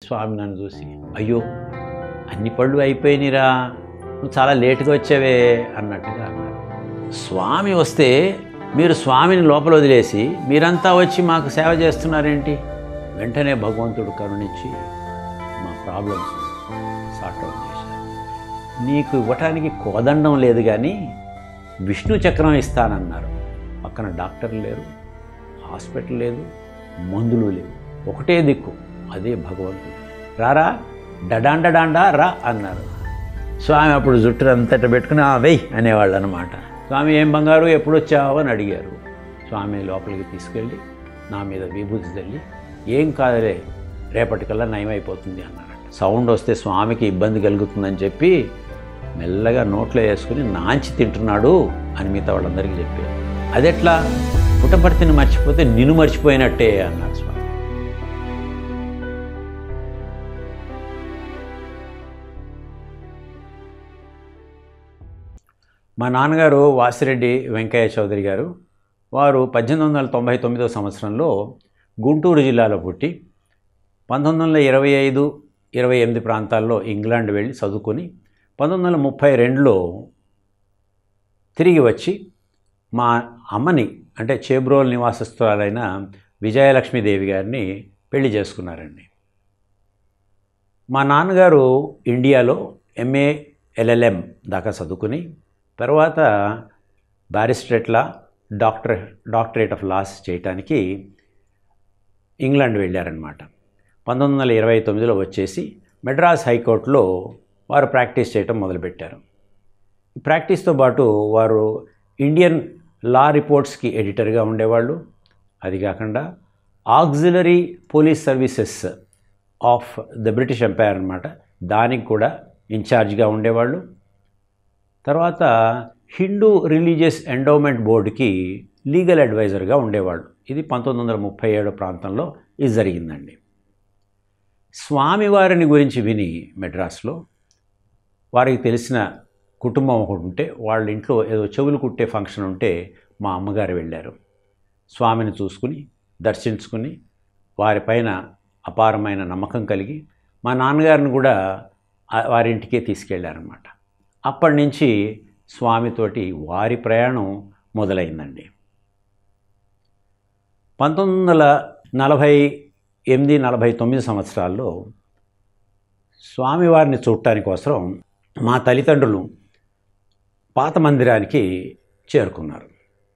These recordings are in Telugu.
స్వామి నన్ను చూసి అయ్యో అన్ని పళ్ళు అయిపోయినాయిరా నువ్వు చాలా లేటుగా వచ్చావే అన్నట్టుగా అన్నారు స్వామి వస్తే మీరు స్వామిని లోపల వదిలేసి మీరంతా వచ్చి మాకు సేవ చేస్తున్నారేంటి వెంటనే భగవంతుడు కరుణించి మా ప్రాబ్లమ్స్ సార్ట్ అవుట్ చేశారు నీకు ఇవ్వటానికి కోదండం లేదు కానీ విష్ణు చక్రం ఇస్తానన్నారు పక్కన డాక్టర్ లేరు హాస్పిటల్ లేదు మందులు లేవు ఒకటే దిక్కు అదే భగవంతుడు రారా డడాండ డాండా రా అన్నారు స్వామి అప్పుడు జుట్టు అంతట పెట్టుకుని "ఆ, వెయ్ అనేవాళ్ళు అనమాట స్వామి ఏం బంగారు ఎప్పుడు వచ్చావు అని అడిగారు స్వామి లోపలికి తీసుకెళ్ళి నా మీద విభూతి తల్లి ఏం కాదులే రేపటికల్లా నయమైపోతుంది అన్నారట సౌండ్ వస్తే స్వామికి ఇబ్బంది కలుగుతుందని చెప్పి మెల్లగా నోట్లో వేసుకుని నాంచి తింటున్నాడు అని మిగతా వాళ్ళందరికీ చెప్పారు అదెట్లా పుట్టపర్తిని మర్చిపోతే నిన్ను మర్చిపోయినట్టే అన్నారు స్వామి మా నాన్నగారు వాసిరెడ్డి వెంకయ్య చౌదరి గారు వారు పద్దెనిమిది వందల తొంభై తొమ్మిదో సంవత్సరంలో గుంటూరు జిల్లాలో పుట్టి పంతొమ్మిది వందల ఇరవై ఐదు ఇరవై ఎనిమిది ప్రాంతాల్లో ఇంగ్లాండ్ వెళ్ళి చదువుకొని పంతొమ్మిది వందల ముప్పై రెండులో తిరిగి వచ్చి మా అమ్మని అంటే చేబ్రోల్ నివాసస్తురాలైన విజయలక్ష్మీదేవి గారిని పెళ్లి చేసుకున్నారండి మా నాన్నగారు ఇండియాలో ఎంఏ ఎల్ఎల్ఎం దాకా చదువుకుని తర్వాత బ్యారిస్ట్రేట్లా డాక్టర్ డాక్టరేట్ ఆఫ్ లాస్ చేయటానికి ఇంగ్లాండ్ వెళ్ళారనమాట పంతొమ్మిది వందల ఇరవై తొమ్మిదిలో వచ్చేసి మెడ్రాస్ హైకోర్టులో వారు ప్రాక్టీస్ చేయటం మొదలుపెట్టారు ప్రాక్టీస్తో పాటు వారు ఇండియన్ లా రిపోర్ట్స్కి ఎడిటర్గా ఉండేవాళ్ళు అది కాకుండా auxiliary police services of the British empire అనమాట దానికి కూడా ఇన్ఛార్జ్గా ఉండేవాళ్ళు తర్వాత హిందూ రిలీజియస్ ఎండోమెంట్ బోర్డుకి లీగల్ అడ్వైజర్గా ఉండేవాళ్ళు ఇది పంతొమ్మిది వందల ముప్పై ఏడు ప్రాంతంలో ఇది జరిగిందండి స్వామివారిని గురించి విని మెడ్రాస్లో వారికి తెలిసిన కుటుంబం ఒకటి ఉంటే వాళ్ళ ఇంట్లో ఏదో చెవులు కుట్టే ఫంక్షన్ ఉంటే మా అమ్మగారు వెళ్ళారు స్వామిని చూసుకుని దర్శించుకుని వారిపైన అపారమైన నమ్మకం కలిగి మా నాన్నగారిని కూడా ఆ- వారింటికే తీసుకెళ్ళారన్నమాట అప్పటి నుంచి స్వామితోటి వారి ప్రయాణం మొదలైందండి పంతొమ్మిది వందల నలభై ఎనిమిది నలభై తొమ్మిది సంవత్సరాల్లో స్వామివారిని చూడటానికి కోసం మా తల్లిదండ్రులు పాత మందిరానికి చేరుకున్నారు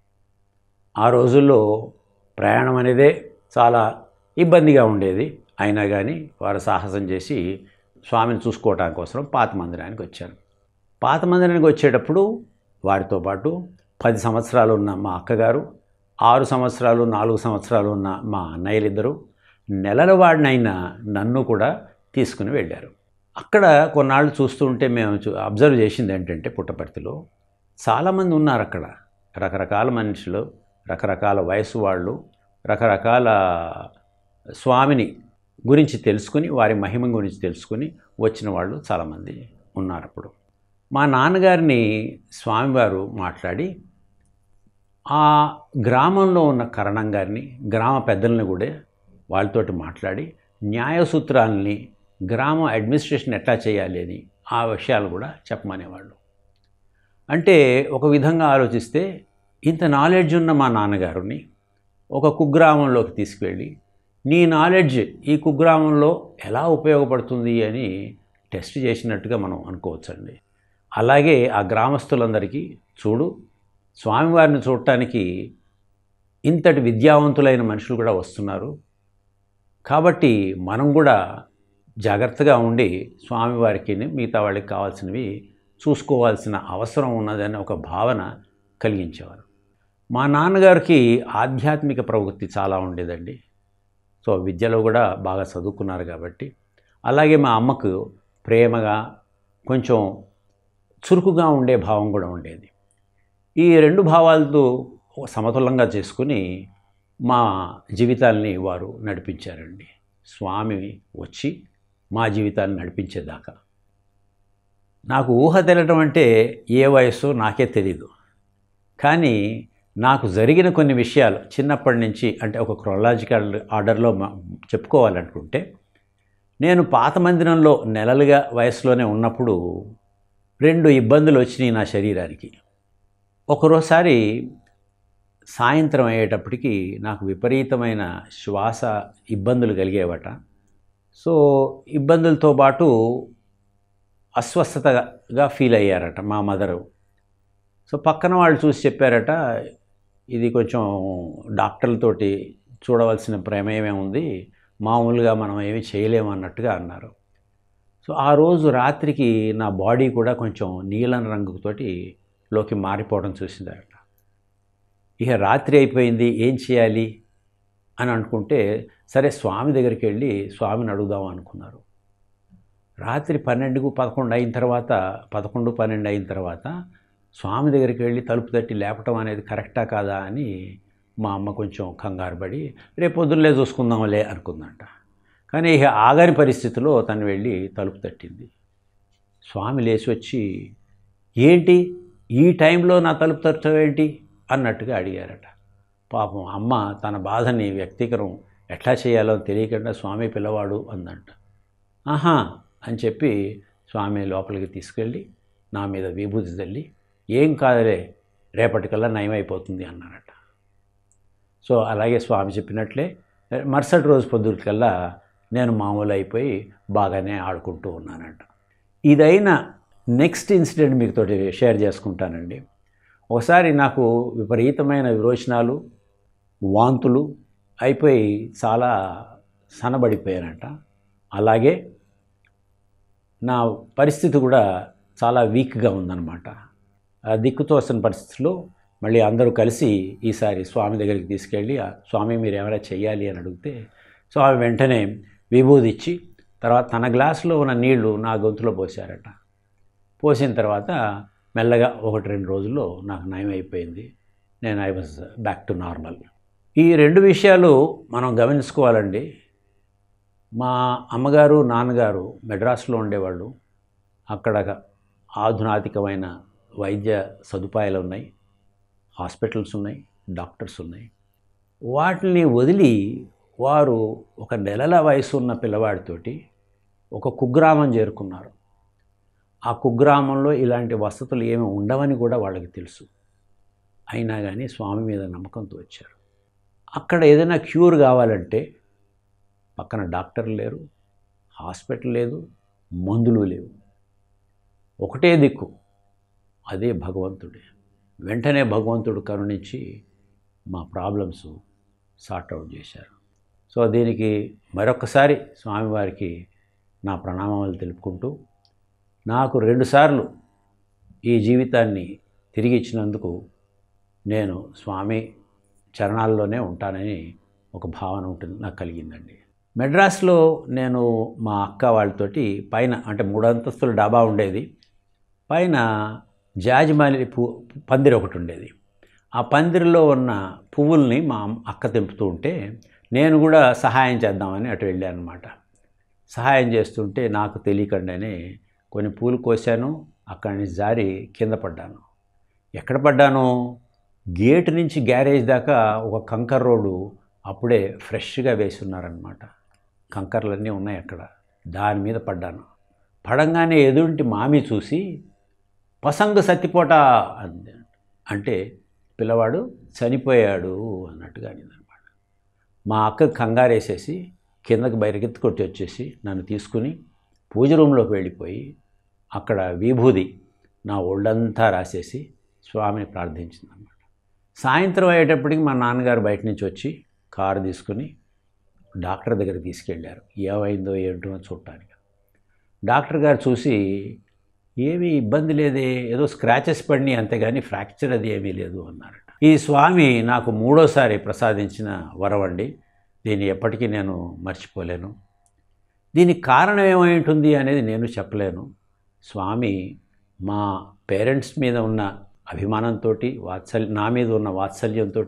ఆ రోజుల్లో ప్రయాణం అనేదే చాలా ఇబ్బందిగా ఉండేది అయినా కానీ వారు సాహసం చేసి స్వామిని చూసుకోవటానికి కోసం పాత మందిరానికి వచ్చారు పాత మందిరానికి వచ్చేటప్పుడు వారితో పాటు పది సంవత్సరాలు ఉన్న మా అక్కగారు ఆరు సంవత్సరాలు నాలుగు సంవత్సరాలు ఉన్న మా అన్నయ్యలిద్దరూ నెలల వాడినైనా నన్ను కూడా తీసుకుని వెళ్ళారు అక్కడ కొన్నాళ్ళు చూస్తుంటే మేము చూ- అబ్జర్వ్ చేసింది ఏంటంటే పుట్టపర్తిలో చాలామంది ఉన్నారు అక్కడ రకరకాల మనుషులు రకరకాల వయసు వాళ్ళు రకరకాల స్వామిని గురించి తెలుసుకుని వారి మహిమ గురించి తెలుసుకుని వచ్చిన వాళ్ళు చాలామంది ఉన్నారు అప్పుడు మా నాన్నగారిని స్వామివారు మాట్లాడి ఆ గ్రామంలో ఉన్న కరణం గారిని గ్రామ పెద్దల్ని కూడా వాళ్ళతోటి మాట్లాడి న్యాయ సూత్రాలని గ్రామ అడ్మినిస్ట్రేషన్ ఎట్లా చేయాలి అని ఆ విషయాలు కూడా చెప్పమనేవాళ్ళు అంటే ఒక విధంగా ఆలోచిస్తే ఇంత నాలెడ్జ్ ఉన్న మా నాన్నగారిని ఒక కుగ్రామంలోకి తీసుకువెళ్ళి నీ నాలెడ్జ్ ఈ కుగ్రామంలో ఎలా ఉపయోగపడుతుంది అని టెస్ట్ చేసినట్టుగా మనం అనుకోవచ్చండి అలాగే ఆ గ్రామస్తులందరికీ చూడు స్వామివారిని చూడటానికి ఇంతటి విద్యావంతులైన మనుషులు కూడా వస్తున్నారు కాబట్టి మనం కూడా జాగ్రత్తగా ఉండి స్వామివారికి మిగతా వాళ్ళకి కావాల్సినవి చూసుకోవాల్సిన అవసరం ఉన్నదని ఒక భావన కలిగించేవారు మా నాన్నగారికి ఆధ్యాత్మిక ప్రవృత్తి చాలా ఉండేదండి సో విద్యలో కూడా బాగా చదువుకున్నారు కాబట్టి అలాగే మా అమ్మకు ప్రేమగా కొంచెం చురుకుగా ఉండే భావం కూడా ఉండేది ఈ రెండు భావాలతో సమతులంగా చేసుకుని మా జీవితాల్ని వారు నడిపించారండి స్వామి వచ్చి మా జీవితాన్ని నడిపించేదాకా నాకు ఊహ తెలియటం అంటే ఏ వయస్సు నాకే తెలీదు కానీ నాకు జరిగిన కొన్ని విషయాలు చిన్నప్పటి నుంచి అంటే ఒక క్రొలాజికల్ ఆర్డర్లో మ- చెప్పుకోవాలనుకుంటే నేను పాత మందిరంలో నెలలుగా వయసులోనే ఉన్నప్పుడు రెండు ఇబ్బందులు వచ్చినాయి నా శరీరానికి ఒకరోసారి సాయంత్రం అయ్యేటప్పటికి నాకు విపరీతమైన శ్వాస ఇబ్బందులు కలిగేవట సో ఇబ్బందులతో పాటు అస్వస్థతగా ఫీల్ అయ్యారట మా మదరు సో పక్కన వాళ్ళు చూసి చెప్పారట ఇది కొంచెం డాక్టర్లతోటి చూడవలసిన ప్రమేయమే ఉంది మామూలుగా మనం ఏమి చేయలేము అన్నట్టుగా అన్నారు సో ఆ రోజు రాత్రికి నా బాడీ కూడా కొంచెం నీలం రంగుతోటి లోకి మారిపోవడం చూసిందట ఇక రాత్రి అయిపోయింది ఏం చేయాలి అని అనుకుంటే సరే స్వామి దగ్గరికి వెళ్ళి స్వామిని అడుగుదాం అనుకున్నారు రాత్రి పన్నెండుకు పదకొండు అయిన తర్వాత పదకొండు పన్నెండు అయిన తర్వాత స్వామి దగ్గరికి వెళ్ళి తలుపు తట్టి లేపటం అనేది కరెక్టా కాదా అని మా అమ్మ కొంచెం కంగారు పడి రేపు పొద్దున్నే చూసుకుందాంలే అనుకుందంట కానీ ఇక ఆగని పరిస్థితిలో తను వెళ్ళి తలుపు తట్టింది స్వామి లేచి వచ్చి ఏంటి ఈ టైంలో నా తలుపు తట్టడం ఏంటి అన్నట్టుగా అడిగారట పాపం అమ్మ తన బాధని వ్యక్తీకరం ఎట్లా చేయాలో తెలియకుండా స్వామి పిల్లవాడు అందంట ఆహా అని చెప్పి స్వామి లోపలికి తీసుకెళ్ళి నా మీద విభూతి తల్లి ఏం కాదులే రేపటికల్లా నయమైపోతుంది అన్నారట సో అలాగే స్వామి చెప్పినట్లే మరుసటి రోజు పొద్దుటికల్లా నేను మామూలు అయిపోయి బాగానే ఆడుకుంటూ ఉన్నానంట ఇదైనా నెక్స్ట్ ఇన్సిడెంట్ మీతో షేర్ చేసుకుంటానండి ఒకసారి నాకు విపరీతమైన విరోచనాలు వాంతులు అయిపోయి చాలా సనబడిపోయానంట అలాగే నా పరిస్థితి కూడా చాలా వీక్గా ఉందన్నమాట ఆ దిక్కుతోసిన పరిస్థితిలో మళ్ళీ అందరూ కలిసి ఈసారి స్వామి దగ్గరికి తీసుకెళ్ళి "ఆ, స్వామి మీరు ఏమైనా చెయ్యాలి అని అడిగితే స్వామి వెంటనే విభూది ఇచ్చి తర్వాత తన గ్లాసులో ఉన్న నీళ్లు నా గొంతులో పోసారట పోసిన తర్వాత మెల్లగా ఒకటి రెండు రోజుల్లో నాకు నయం అయిపోయింది నేను I was back to normal ఈ రెండు విషయాలు మనం గమనించుకోవాలండి మా అమ్మగారు నాన్నగారు మెడ్రాస్లో ఉండేవాళ్ళు అక్కడ ఆధునాతికమైన వైద్య సదుపాయాలు ఉన్నాయి హాస్పిటల్స్ ఉన్నాయి డాక్టర్స్ ఉన్నాయి వాటిని వదిలి వారు ఒక నెలల వయసు ఉన్న పిల్లవాడితోటి ఒక కుగ్రామం చేరుకున్నారు ఆ కుగ్రామంలో ఇలాంటి వసతులు ఏమి ఉండవని కూడా వాళ్ళకి తెలుసు అయినా కానీ స్వామి మీద నమ్మకంతో వచ్చారు అక్కడ ఏదైనా క్యూర్ కావాలంటే పక్కన డాక్టర్ లేరు హాస్పిటల్ లేదు మందులు లేవు ఒకటే దిక్కు అదే భగవంతుడే వెంటనే భగవంతుడు కరుణించి మా ప్రాబ్లమ్స్ సార్ట్ అవుట్ చేశారు సో దీనికి మరొకసారి స్వామివారికి నా ప్రణామాలు తెలుపుకుంటూ నాకు రెండుసార్లు ఈ జీవితాన్ని తిరిగి ఇచ్చినందుకు నేను స్వామి చరణాల్లోనే ఉంటానని ఒక భావన ఉంటుంది నాకు కలిగిందండి మెడ్రాస్లో నేను మా అక్క వాళ్ళతోటి పైన అంటే మూడు అంతస్తుల డాబా ఉండేది పైన జాజిమాలి పూ పందిరి ఒకటి ఉండేది ఆ పందిరిలో ఉన్న పువ్వుల్ని మా అక్క తెంపుతూ ఉంటే నేను కూడా సహాయం చేద్దామని అటు వెళ్ళాను అనమాట సహాయం చేస్తుంటే నాకు తెలియకుండానే కొన్ని పూలు కోసాను అక్కడి నుంచి జారి కింద పడ్డాను ఎక్కడ పడ్డాను గేటు నుంచి గ్యారేజ్ దాకా ఒక కంకర్ రోడ్డు అప్పుడే ఫ్రెష్గా వేసి ఉన్నారనమాట కంకర్లన్నీ ఉన్నాయి అక్కడ దాని మీద పడ్డాను పడంగానే ఎదుంటి మామి చూసి పసంగ సత్తిపోట అంది అంటే పిల్లవాడు చనిపోయాడు అన్నట్టుగా అనిందనమాట మా అక్క కంగారేసేసి కిందకి బయటకెత్తి కొట్టి వచ్చేసి నన్ను తీసుకుని పూజ రూమ్లోకి వెళ్ళిపోయి అక్కడ విభూది నా ఒళ్ళంతా రాసేసి స్వామిని ప్రార్థించిందనమాట సాయంత్రం అయ్యేటప్పటికి మా నాన్నగారు బయట నుంచి వచ్చి కారు తీసుకుని డాక్టర్ దగ్గరికి తీసుకెళ్ళారు ఏమైందో ఏంటో చూడటానికి డాక్టర్ గారు చూసి ఏమీ ఇబ్బంది లేదే ఏదో స్క్రాచెస్ పడినాయి అంతేగాని ఫ్రాక్చర్ అది ఏమీ లేదు అన్నారట ఈ స్వామి నాకు మూడోసారి ప్రసాదించిన వరం అండి దీన్ని ఎప్పటికీ నేను మర్చిపోలేను దీనికి కారణం ఏమై ఉంటుంది అనేది నేను చెప్పలేను స్వామి మా పేరెంట్స్ మీద ఉన్న అభిమానంతో వాత్సల్య నా మీద ఉన్న వాత్సల్యంతో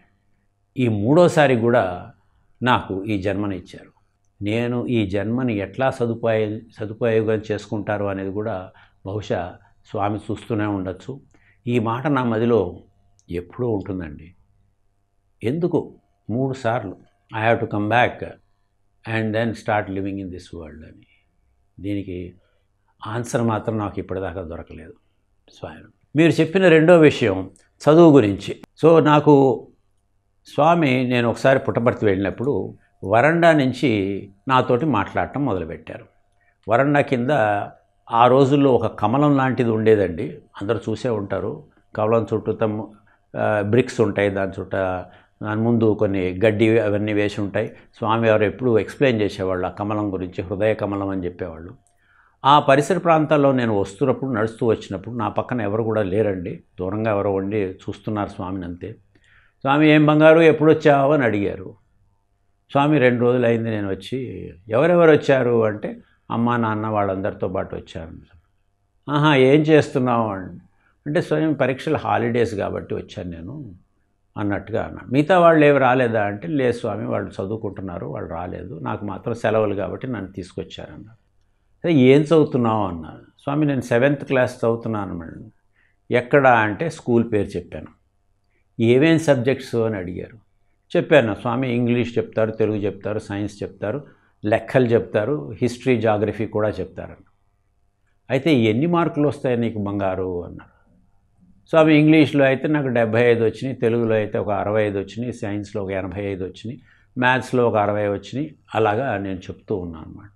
ఈ మూడోసారి కూడా నాకు ఈ జన్మని ఇచ్చారు నేను ఈ జన్మని ఎట్లా సదుపాయ సదుపయోగం చేసుకుంటారు అనేది కూడా బహుశా స్వామి చూస్తూనే ఉండొచ్చు ఈ మాట నా మదిలో ఎప్పుడూ ఉంటుందండి ఎందుకు మూడు సార్లు I have to come back and then start living in this world అని దీనికి ఆన్సర్ మాత్రం నాకు ఇప్పటిదాకా దొరకలేదు స్వామి మీరు చెప్పిన రెండో విషయం చదువు గురించి సో నాకు స్వామి నేను ఒకసారి పుట్టపర్తి వెళ్ళినప్పుడు వరండా నుంచి నాతోటి మాట్లాడటం మొదలుపెట్టారు వరండా కింద ఆ రోజుల్లో ఒక కమలం లాంటిది ఉండేదండి అందరూ చూసే ఉంటారు కమలం చుట్టూ బ్రిక్స్ ఉంటాయి దాని చుట్ట దాని ముందు కొన్ని గడ్డి అవన్నీ వేసి ఉంటాయి స్వామి వారు ఎప్పుడు ఎక్స్ప్లెయిన్ చేసేవాళ్ళు ఆ కమలం గురించి హృదయ కమలం అని చెప్పేవాళ్ళు ఆ పరిసర ప్రాంతాల్లో నేను వస్తున్నప్పుడు నడుస్తూ వచ్చినప్పుడు నా పక్కన ఎవరు కూడా లేరండి దూరంగా ఎవరో ఉండి చూస్తున్నారు స్వామిని అంతే స్వామి ఏం బంగారు ఎప్పుడు వచ్చావు అని అడిగారు స్వామి రెండు రోజులు అయింది నేను వచ్చి ఎవరెవరు వచ్చారు అంటే అమ్మ నాన్న వాళ్ళందరితో పాటు వచ్చారు ఆహా ఏం చేస్తున్నావు అని అంటే స్వయం పరీక్షలు హాలిడేస్ కాబట్టి వచ్చాను నేను అన్నట్టుగా అన్నాను మిగతా వాళ్ళు ఏమి రాలేదా అంటే లేదు స్వామి వాళ్ళు చదువుకుంటున్నారు వాళ్ళు రాలేదు నాకు మాత్రం సెలవులు కాబట్టి నన్ను తీసుకొచ్చారన్నారు సరే ఏం చదువుతున్నావు అన్నారు స్వామి నేను సెవెంత్ క్లాస్ చదువుతున్నాను మేడం ఎక్కడ అంటే స్కూల్ పేరు చెప్పాను ఏమేం సబ్జెక్ట్స్ అని అడిగారు చెప్పాను స్వామి ఇంగ్లీష్ చెప్తారు తెలుగు చెప్తారు సైన్స్ చెప్తారు లెక్కలు చెప్తారు హిస్టరీ జాగ్రఫీ కూడా చెప్తారు అయితే ఎన్ని మార్కులు వస్తాయి నీకు బంగారు అన్నారు స్వామి ఇంగ్లీష్లో అయితే నాకు డెబ్భై ఐదు వచ్చినాయి తెలుగులో అయితే ఒక అరవై ఐదు వచ్చినాయి సైన్స్లో ఒక ఎనభై ఐదు వచ్చినాయి మ్యాథ్స్లో ఒక అరవై వచ్చినాయి అలాగా నేను చెప్తూ ఉన్నాను అనమాట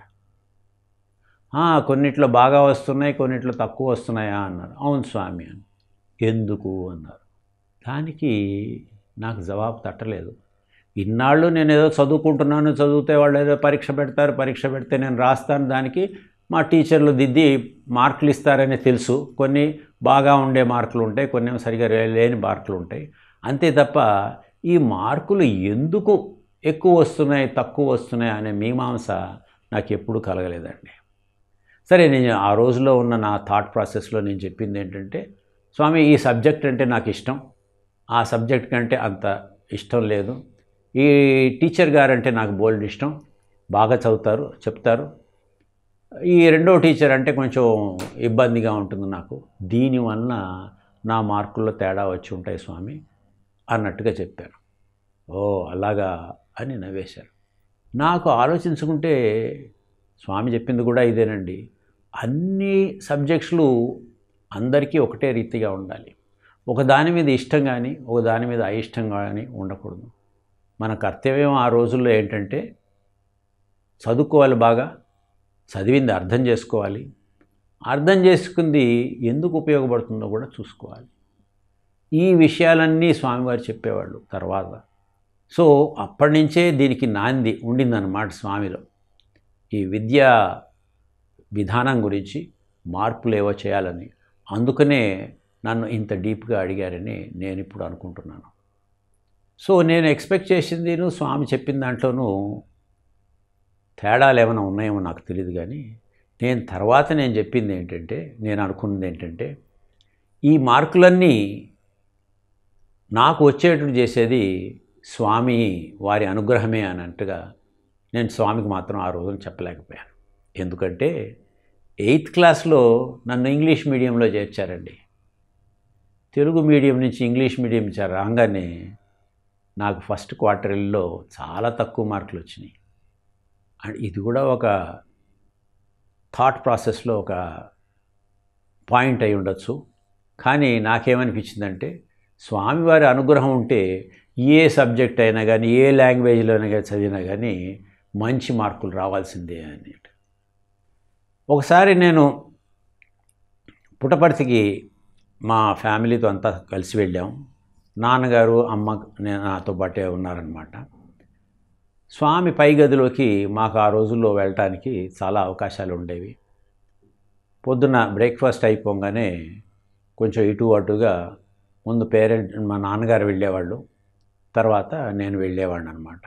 కొన్నిట్లో బాగా వస్తున్నాయి కొన్నిట్లో తక్కువ వస్తున్నాయా అన్నారు అవును స్వామి అని ఎందుకు అన్నారు దానికి నాకు జవాబు తట్టలేదు ఇన్నాళ్ళు నేను ఏదో చదువుకుంటున్నాను చదివితే వాళ్ళు ఏదో పరీక్ష పెడతారు పరీక్ష పెడితే నేను రాస్తాను దానికి మా టీచర్లు దిద్ది మార్కులు ఇస్తారని తెలుసు కొన్ని బాగా ఉండే మార్కులు ఉంటాయి కొన్ని సరిగా లేని మార్కులు ఉంటాయి అంతే తప్ప ఈ మార్కులు ఎందుకు ఎక్కువ వస్తున్నాయి తక్కువ వస్తున్నాయి అనే మీమాంస నాకు ఎప్పుడు కలగలేదండి సరే నేను ఆ రోజులో ఉన్న నా థాట్ ప్రాసెస్లో నేను చెప్పింది ఏంటంటే స్వామి ఈ సబ్జెక్ట్ అంటే నాకు ఇష్టం ఆ సబ్జెక్ట్ కంటే అంత ఇష్టం లేదు ఈ టీచర్ గారంటే నాకు బోల్డ్ ఇష్టం బాగా చదువుతారు చెప్తారు ఈ రెండో టీచర్ అంటే కొంచెం ఇబ్బందిగా ఉంటుంది నాకు దీనివల్ల నా మార్కుల్లో తేడా వచ్చి ఉంటాయి స్వామి అన్నట్టుగా చెప్పాను ఓ అలాగా అని నవ్వేశారు నాకు ఆలోచించుకుంటే స్వామి చెప్పింది కూడా ఇదేనండి అన్ని సబ్జెక్ట్స్లు అందరికీ ఒకటే రీతిగా ఉండాలి ఒక దాని మీద ఇష్టం కానీ ఒక దాని మీద అయిష్టం కానీ ఉండకూడదు మన కర్తవ్యం ఆ రోజుల్లో ఏంటంటే చదువుకోవాలి బాగా చదివింది అర్థం చేసుకోవాలి అర్థం చేసుకుంది ఎందుకు ఉపయోగపడుతుందో కూడా చూసుకోవాలి ఈ విషయాలన్నీ స్వామివారు చెప్పేవాళ్ళు తర్వాత సో అప్పటి నుంచే దీనికి నాంది ఉండిందన్నమాట స్వామిలో ఈ విద్యా విధానం గురించి మార్పులు ఏవో చేయాలని అందుకనే నన్ను ఇంత డీప్గా అడిగారని నేను ఇప్పుడు అనుకుంటున్నాను సో నేను ఎక్స్పెక్ట్ చేసింది స్వామి చెప్పిన దాంట్లోనూ తేడాలు ఏమైనా ఉన్నాయేమో నాకు తెలియదు కానీ నేను తర్వాత నేను చెప్పింది ఏంటంటే నేను అనుకున్నది ఏంటంటే ఈ మార్కులన్నీ నాకు వచ్చేటట్టు చేసేది స్వామి వారి అనుగ్రహమే అన్నట్టుగా నేను స్వామికి మాత్రం ఆ రోజున చెప్పలేకపోయాను ఎందుకంటే ఎయిత్ క్లాస్లో నన్ను ఇంగ్లీష్ మీడియంలో చేర్చారండి తెలుగు మీడియం నుంచి ఇంగ్లీష్ మీడియం రాగానే నాకు ఫస్ట్ క్వార్టర్లో చాలా తక్కువ మార్కులు వచ్చినాయి అండ్ ఇది కూడా ఒక థాట్ ప్రాసెస్లో ఒక పాయింట్ అయి ఉండొచ్చు కానీ నాకేమనిపించిందంటే స్వామివారి అనుగ్రహం ఉంటే ఏ సబ్జెక్ట్ అయినా కానీ ఏ లాంగ్వేజ్లోనే కానీ చదివినా కానీ మంచి మార్కులు రావాల్సిందే అని ఒకసారి నేను పుట్టపర్తికి మా ఫ్యామిలీతో అంతా కలిసి వెళ్ళాం నాన్నగారు అమ్మ నేను నాతో పాటే ఉన్నారనమాట స్వామి పై గదిలోకి మాకు ఆ రోజుల్లో వెళ్ళటానికి చాలా అవకాశాలు ఉండేవి పొద్దున్న బ్రేక్ఫాస్ట్ అయిపోగానే కొంచెం ఇటు అటుగా ముందు పేరెంట్ మా నాన్నగారు వెళ్ళేవాళ్ళు తర్వాత నేను వెళ్ళేవాడిని అనమాట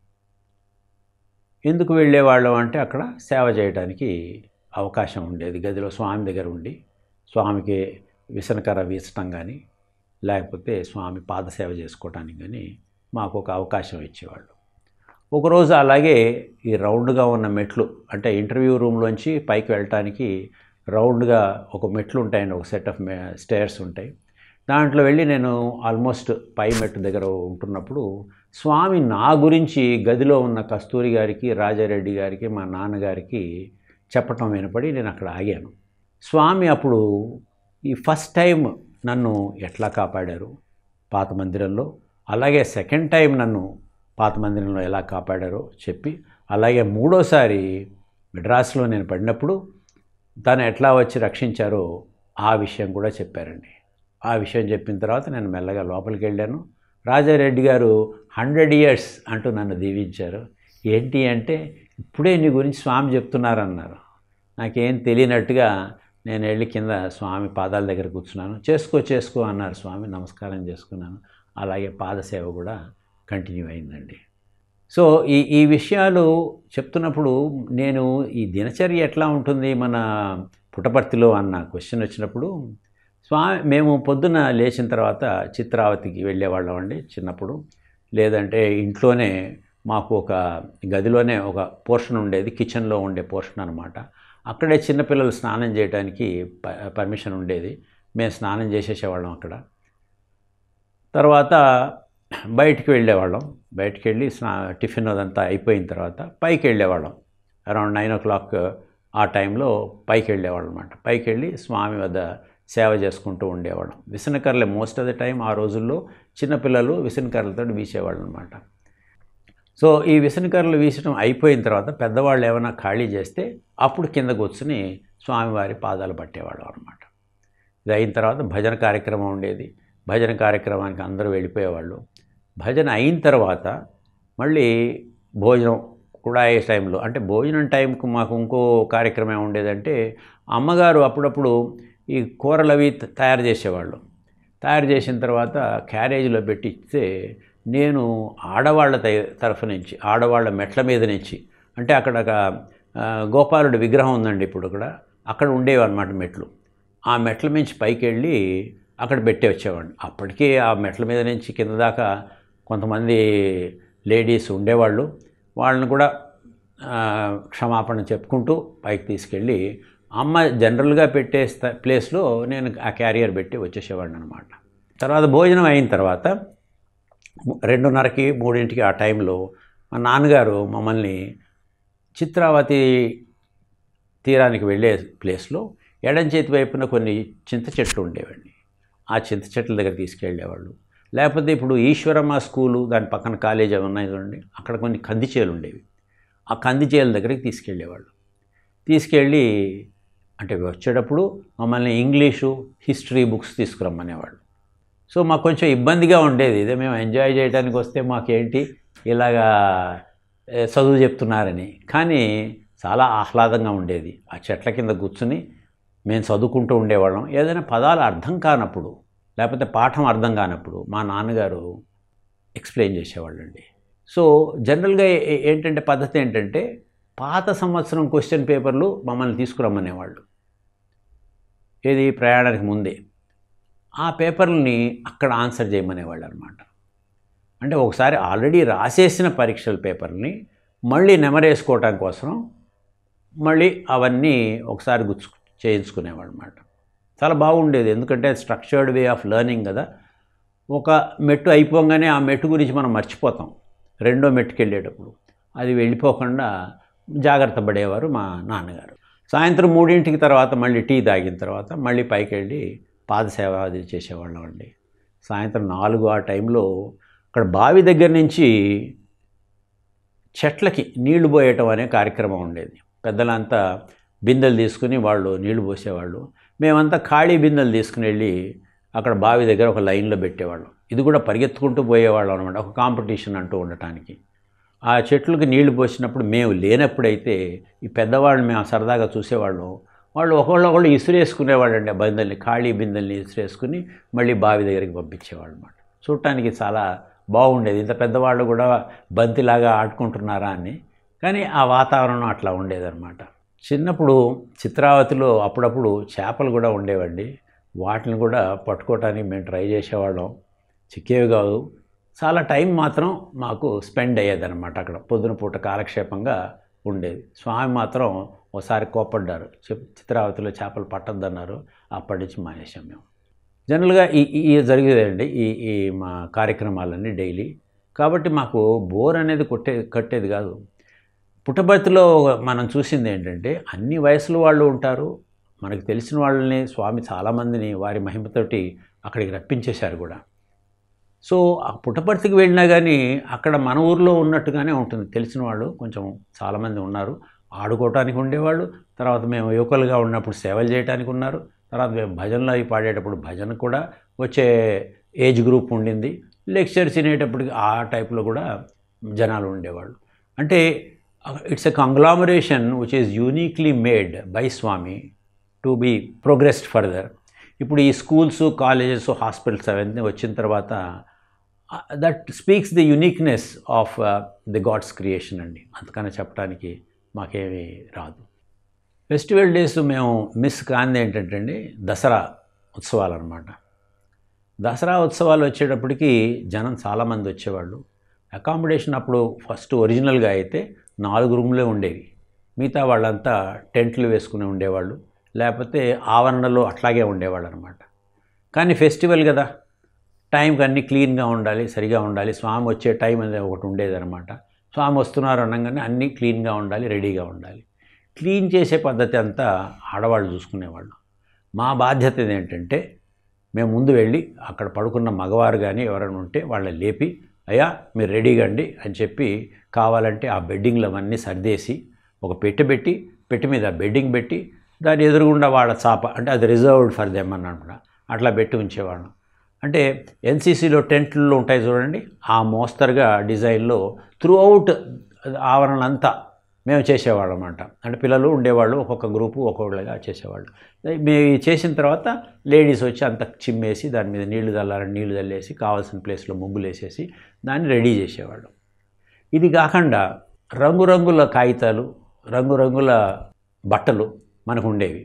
ఎందుకు వెళ్ళేవాళ్ళం అంటే అక్కడ సేవ చేయడానికి అవకాశం ఉండేది గదిలో స్వామి దగ్గర ఉండి స్వామికి విసనకర వీచటం కానీ లేకపోతే స్వామి పాదసేవ చేసుకోవటానికి కానీ మాకు ఒక అవకాశం ఇచ్చేవాళ్ళు ఒకరోజు అలాగే ఈ రౌండ్గా ఉన్న మెట్లు అంటే ఇంటర్వ్యూ రూమ్లోంచి పైకి వెళ్ళటానికి రౌండ్గా ఒక మెట్లు ఉంటాయండి ఒక సెట్ ఆఫ్ స్టేర్స్ ఉంటాయి దాంట్లో వెళ్ళి నేను ఆల్మోస్ట్ పై మెట్టు దగ్గర ఉంటున్నప్పుడు స్వామి నా గురించి గదిలో ఉన్న కస్తూరి గారికి రాజారెడ్డి గారికి మా నాన్నగారికి చెప్పటం వినపడి నేను అక్కడ ఆగాను స్వామి అప్పుడు ఈ ఫస్ట్ టైం నన్ను ఎట్లా కాపాడారు పాత మందిరంలో అలాగే సెకండ్ టైం నన్ను పాత మందిరంలో ఎలా కాపాడారో చెప్పి అలాగే మూడోసారి మెడ్రాస్లో నేను పడినప్పుడు తను ఎట్లా వచ్చి రక్షించారో ఆ విషయం కూడా చెప్పారండి ఆ విషయం చెప్పిన తర్వాత నేను మెల్లగా లోపలికి వెళ్ళాను రాజారెడ్డి గారు హండ్రెడ్ ఇయర్స్ అంటూ నన్ను దీవించారు ఏంటి అంటే ఇప్పుడే నీ గురించి స్వామి చెప్తున్నారన్నారు నాకేం తెలియనట్టుగా నేను వెళ్ళి కింద స్వామి పాదాల దగ్గర కూర్చున్నాను చేసుకో చేసుకో అన్నారు స్వామి నమస్కారం చేసుకున్నాను అలాగే పాదసేవ కూడా కంటిన్యూ అయిందండి సో ఈ ఈ విషయాలు చెప్తున్నప్పుడు నేను ఈ దినచర్య ఎట్లా ఉంటుంది మన పుటపర్తిలో అన్న క్వశ్చన్ వచ్చినప్పుడు స్వామి మేము పొద్దున లేచిన తర్వాత చిత్రావతికి వెళ్ళేవాళ్ళం అండి చిన్నప్పుడు లేదంటే ఇంట్లోనే మాకు ఒక గదిలోనే ఒక పోర్షన్ ఉండేది కిచెన్లో ఉండే పోర్షన్ అనమాట అక్కడే చిన్నపిల్లలు స్నానం చేయడానికి ప పర్మిషన్ ఉండేది మేము స్నానం చేసేసేవాళ్ళం అక్కడ తర్వాత బయటికి వెళ్ళేవాళ్ళం బయటికి వెళ్ళి స్నా టిఫిన్ అదంతా అయిపోయిన తర్వాత పైకి వెళ్ళేవాళ్ళం అరౌండ్ నైన్ ఓ క్లాక్ ఆ టైంలో పైకి వెళ్ళేవాళ్ళం అనమాట పైకి వెళ్ళి స్వామి వద్ద సేవ చేసుకుంటూ ఉండేవాళ్ళం విసనకర్రలే మోస్ట్ ఆఫ్ ద టైం ఆ రోజుల్లో చిన్నపిల్లలు విసనకర్రలతో వీసేవాళ్ళు అనమాట సో ఈ విసనకర్రలు వీసడం అయిపోయిన తర్వాత పెద్దవాళ్ళు ఏమైనా ఖాళీ చేస్తే అప్పుడు కింద కూర్చుని స్వామివారి పాదాలు పట్టేవాళ్ళం అనమాట ఇది అయిన తర్వాత భజన కార్యక్రమం ఉండేది భజన కార్యక్రమానికి అందరూ వెళ్ళిపోయేవాళ్ళు భజన అయిన తర్వాత మళ్ళీ భోజనం కూడా అయ్యే టైంలో అంటే భోజనం టైంకు మాకు ఇంకో కార్యక్రమం ఉండేదంటే అమ్మగారు అప్పుడప్పుడు ఈ కూరలు అవి తయారు చేసేవాళ్ళు తయారు చేసిన తర్వాత క్యారేజీలో పెట్టి ఇస్తే నేను ఆడవాళ్ళ తరఫు నుంచి ఆడవాళ్ళ మెట్ల మీద నుంచి అంటే అక్కడ ఒక గోపాలుడి విగ్రహం ఉందండి ఇప్పుడు అక్కడ అక్కడ ఉండేవి అనమాట మెట్లు ఆ మెట్ల నుంచి పైకి వెళ్ళి అక్కడ పెట్టి వచ్చేవాడిని అప్పటికే ఆ మెట్ల మీద నుంచి కింద దాకా కొంతమంది లేడీస్ ఉండేవాళ్ళు వాళ్ళని కూడా క్షమాపణ చెప్పుకుంటూ పైకి తీసుకెళ్ళి అమ్మ జనరల్గా పెట్టే ప్లేస్లో నేను ఆ క్యారియర్ పెట్టి వచ్చేసేవాడిని అనమాట తర్వాత భోజనం అయిన తర్వాత రెండున్నరకి మూడింటికి ఆ టైంలో మా నాన్నగారు మమ్మల్ని చిత్రావతి తీరానికి వెళ్ళే ప్లేస్లో ఎడం చేతి వైపున కొన్ని చింత చెట్లు ఉండేవండి ఆ చింత చెట్ల దగ్గర తీసుకెళ్ళేవాళ్ళు లేకపోతే ఇప్పుడు ఈశ్వరమ్మ స్కూలు దాని పక్కన కాలేజీ ఉన్నాయి చూడండి అక్కడ కొన్ని కందిచేలు ఉండేవి ఆ కందిచేల దగ్గరికి తీసుకెళ్ళేవాళ్ళు తీసుకెళ్ళి అంటే వచ్చేటప్పుడు మమ్మల్ని ఇంగ్లీషు హిస్టరీ బుక్స్ తీసుకురమ్మనేవాళ్ళు సో మాకు కొంచెం ఇబ్బందిగా ఉండేది ఇదే మేము ఎంజాయ్ చేయడానికి వస్తే మాకేంటి ఇలాగా చదువు చెప్తున్నారని కానీ చాలా ఆహ్లాదంగా ఉండేది ఆ చెట్ల కింద కూర్చుని మేము చదువుకుంటూ ఉండేవాళ్ళం ఏదైనా పదాలు అర్థం కానప్పుడు లేకపోతే పాఠం అర్థం కానప్పుడు మా నాన్నగారు ఎక్స్ప్లెయిన్ చేసేవాళ్ళండి సో జనరల్గా ఏంటంటే పద్ధతి ఏంటంటే పాత సంవత్సరం క్వశ్చన్ పేపర్లు మమ్మల్ని తీసుకురమ్మనేవాళ్ళు ఏది ప్రయాణానికి ముందే ఆ పేపర్లని అక్కడ ఆన్సర్ చేయమనేవాళ్ళు అనమాట అంటే ఒకసారి ఆల్రెడీ రాసేసిన పరీక్షల పేపర్ని మళ్ళీ నెమరేసుకోవటం కోసం మళ్ళీ అవన్నీ ఒకసారి గుచ్చు చేయించుకునేవాడు అనమాట చాలా బాగుండేది ఎందుకంటే స్ట్రక్చర్డ్ వే ఆఫ్ లెర్నింగ్ కదా ఒక మెట్టు అయిపోగానే ఆ మెట్టు గురించి మనం మర్చిపోతాం రెండో మెట్టుకు వెళ్ళేటప్పుడు అది వెళ్ళిపోకుండా జాగ్రత్త పడేవారు మా నాన్నగారు సాయంత్రం మూడింటికి తర్వాత మళ్ళీ టీ తాగిన తర్వాత మళ్ళీ పైకి వెళ్ళి పాదసేవ అది చేసేవాళ్ళం అండి సాయంత్రం నాలుగు ఆ టైంలో అక్కడ బావి దగ్గర నుంచి చెట్లకి నీళ్లు పోయటం అనే కార్యక్రమం ఉండేది పెద్దలంతా బిందెలు తీసుకుని వాళ్ళు నీళ్లు పోసేవాళ్ళు మేమంతా ఖాళీ బిందెలు తీసుకుని వెళ్ళి అక్కడ బావి దగ్గర ఒక లైన్లో పెట్టేవాళ్ళం ఇది కూడా పరిగెత్తుకుంటూ పోయేవాళ్ళం అనమాట ఒక కాంపిటీషన్ అంటూ ఉండటానికి ఆ చెట్లకు నీళ్లు పోసినప్పుడు మేము లేనప్పుడైతే ఈ పెద్దవాళ్ళు మేము సరదాగా చూసేవాళ్ళం వాళ్ళు ఒకళ్ళొకళ్ళు ఇసురేసుకునేవాళ్ళండి ఆ బిందెల్ని ఖాళీ బిందెల్ని ఇసురేసుకుని మళ్ళీ బావి దగ్గరికి పంపించేవాళ్ళు అనమాట చూడటానికి చాలా బాగుండేది ఇంత పెద్దవాళ్ళు కూడా బంతిలాగా ఆడుకుంటున్నారా అని కానీ ఆ వాతావరణం అట్లా ఉండేదన్నమాట చిన్నప్పుడు చిత్రావతిలో అప్పుడప్పుడు చేపలు కూడా ఉండేవండి వాటిని కూడా పట్టుకోవటానికి మేము ట్రై చేసేవాళ్ళం చిక్కేవి కాదు చాలా టైం మాత్రం మాకు స్పెండ్ అయ్యేదన్నమాట అక్కడ పొద్దున పూట కాలక్షేపంగా ఉండేది స్వామి మాత్రం ఒకసారి కోపడ్డారు చిత్రావతిలో చేపలు పట్టద్దన్నారు అప్పటి నుంచి మానేసాం మేము జనరల్గా ఈ ఈ జరిగేదండి ఈ ఈ మా కార్యక్రమాలన్నీ డైలీ కాబట్టి మాకు బోర్ అనేది కొట్టే కట్టేది కాదు పుట్టబర్తిలో మనం చూసింది ఏంటంటే అన్ని వయసుల వాళ్ళు ఉంటారు మనకు తెలిసిన వాళ్ళని స్వామి చాలామందిని వారి మహిమతోటి అక్కడికి రప్పించేశారు కూడా సో ఆ పుట్టపర్తికి వెళ్ళినా కానీ అక్కడ మన ఊర్లో ఉన్నట్టుగానే ఉంటుంది తెలిసిన వాళ్ళు కొంచెం చాలామంది ఉన్నారు ఆడుకోవటానికి ఉండేవాళ్ళు తర్వాత మేము యువకులుగా ఉన్నప్పుడు సేవలు చేయడానికి ఉన్నారు తర్వాత మేము భజనలో అవి పాడేటప్పుడు భజన కూడా వచ్చే ఏజ్ గ్రూప్ ఉండింది లెక్చర్స్ వినేటప్పటికి ఆ టైప్లో కూడా జనాలు ఉండేవాళ్ళు అంటే it's a conglomeration which is uniquely made by Swami to be progressed further ఇప్పుడు ఈ స్కూల్స్ కాలేజెస్ హాస్పిటల్స్ అవన్నీ వచ్చిన తర్వాత that speaks the uniqueness of the God's creation అండి అంతకన్నా చెప్పడానికి మాకేమీ రాదు ఫెస్టివల్ డేస్ మేము మిస్ కాంది ఏంటంటే అండి దసరా ఉత్సవాలు అనమాట దసరా ఉత్సవాలు వచ్చేటప్పటికి జనం చాలామంది వచ్చేవాళ్ళు అకామిడేషన్ అప్పుడు ఫస్ట్ ఒరిజినల్గా అయితే నాలుగు రూమ్లే ఉండేవి మిగతా వాళ్ళంతా టెంట్లు వేసుకుని ఉండేవాళ్ళు లేకపోతే ఆవరణలో అట్లాగే ఉండేవాళ్ళు అనమాట కానీ ఫెస్టివల్ కదా టైంకి అన్నీ క్లీన్గా ఉండాలి సరిగా ఉండాలి స్వామి వచ్చే టైం అనేది ఒకటి ఉండేదన్నమాట స్వామి వస్తున్నారు అనగానే అన్నీ క్లీన్గా ఉండాలి రెడీగా ఉండాలి క్లీన్ చేసే పద్ధతి అంతా ఆడవాళ్ళు చూసుకునేవాళ్ళు మా బాధ్యత ఏంటంటే మేము ముందు వెళ్ళి అక్కడ పడుకున్న మగవారు కానీ ఎవరైనా ఉంటే వాళ్ళని లేపి అయ్యా మీరు రెడీగా అండి అని చెప్పి కావాలంటే ఆ బెడ్డింగ్లు అవన్నీ సర్దేసి ఒక పెట్టె పెట్టి పెట్టి మీద బెడ్డింగ్ పెట్టి దాని ఎదురుగుండా వాళ్ళ చాప అంటే అది రిజర్వ్డ్ ఫర్ దెమ్ అన్నమాట అట్లా పెట్టి ఉంచేవాళ్ళం అంటే ఎన్సీసీలో టెంట్లో ఉంటాయి చూడండి ఆ మోస్తరుగా డిజైన్లో త్రూ అవుట్ ఆవరణ అంతా మేము చేసేవాళ్ళం అన్నమాట అంటే పిల్లలు ఉండేవాళ్ళు ఒక్కొక్క గ్రూపు ఒక్కొక్కగా చేసేవాళ్ళు మేము చేసిన తర్వాత లేడీస్ వచ్చి అంత చిమ్మేసి దాని మీద నీళ్లు చల్లాలని నీళ్లు చల్లేసి కావాల్సిన ప్లేస్లో ముగ్గులు వేసేసి దాన్ని రెడీ చేసేవాళ్ళు ఇది కాకుండా రంగురంగుల కాగితాలు రంగురంగుల బట్టలు మనకు ఉండేవి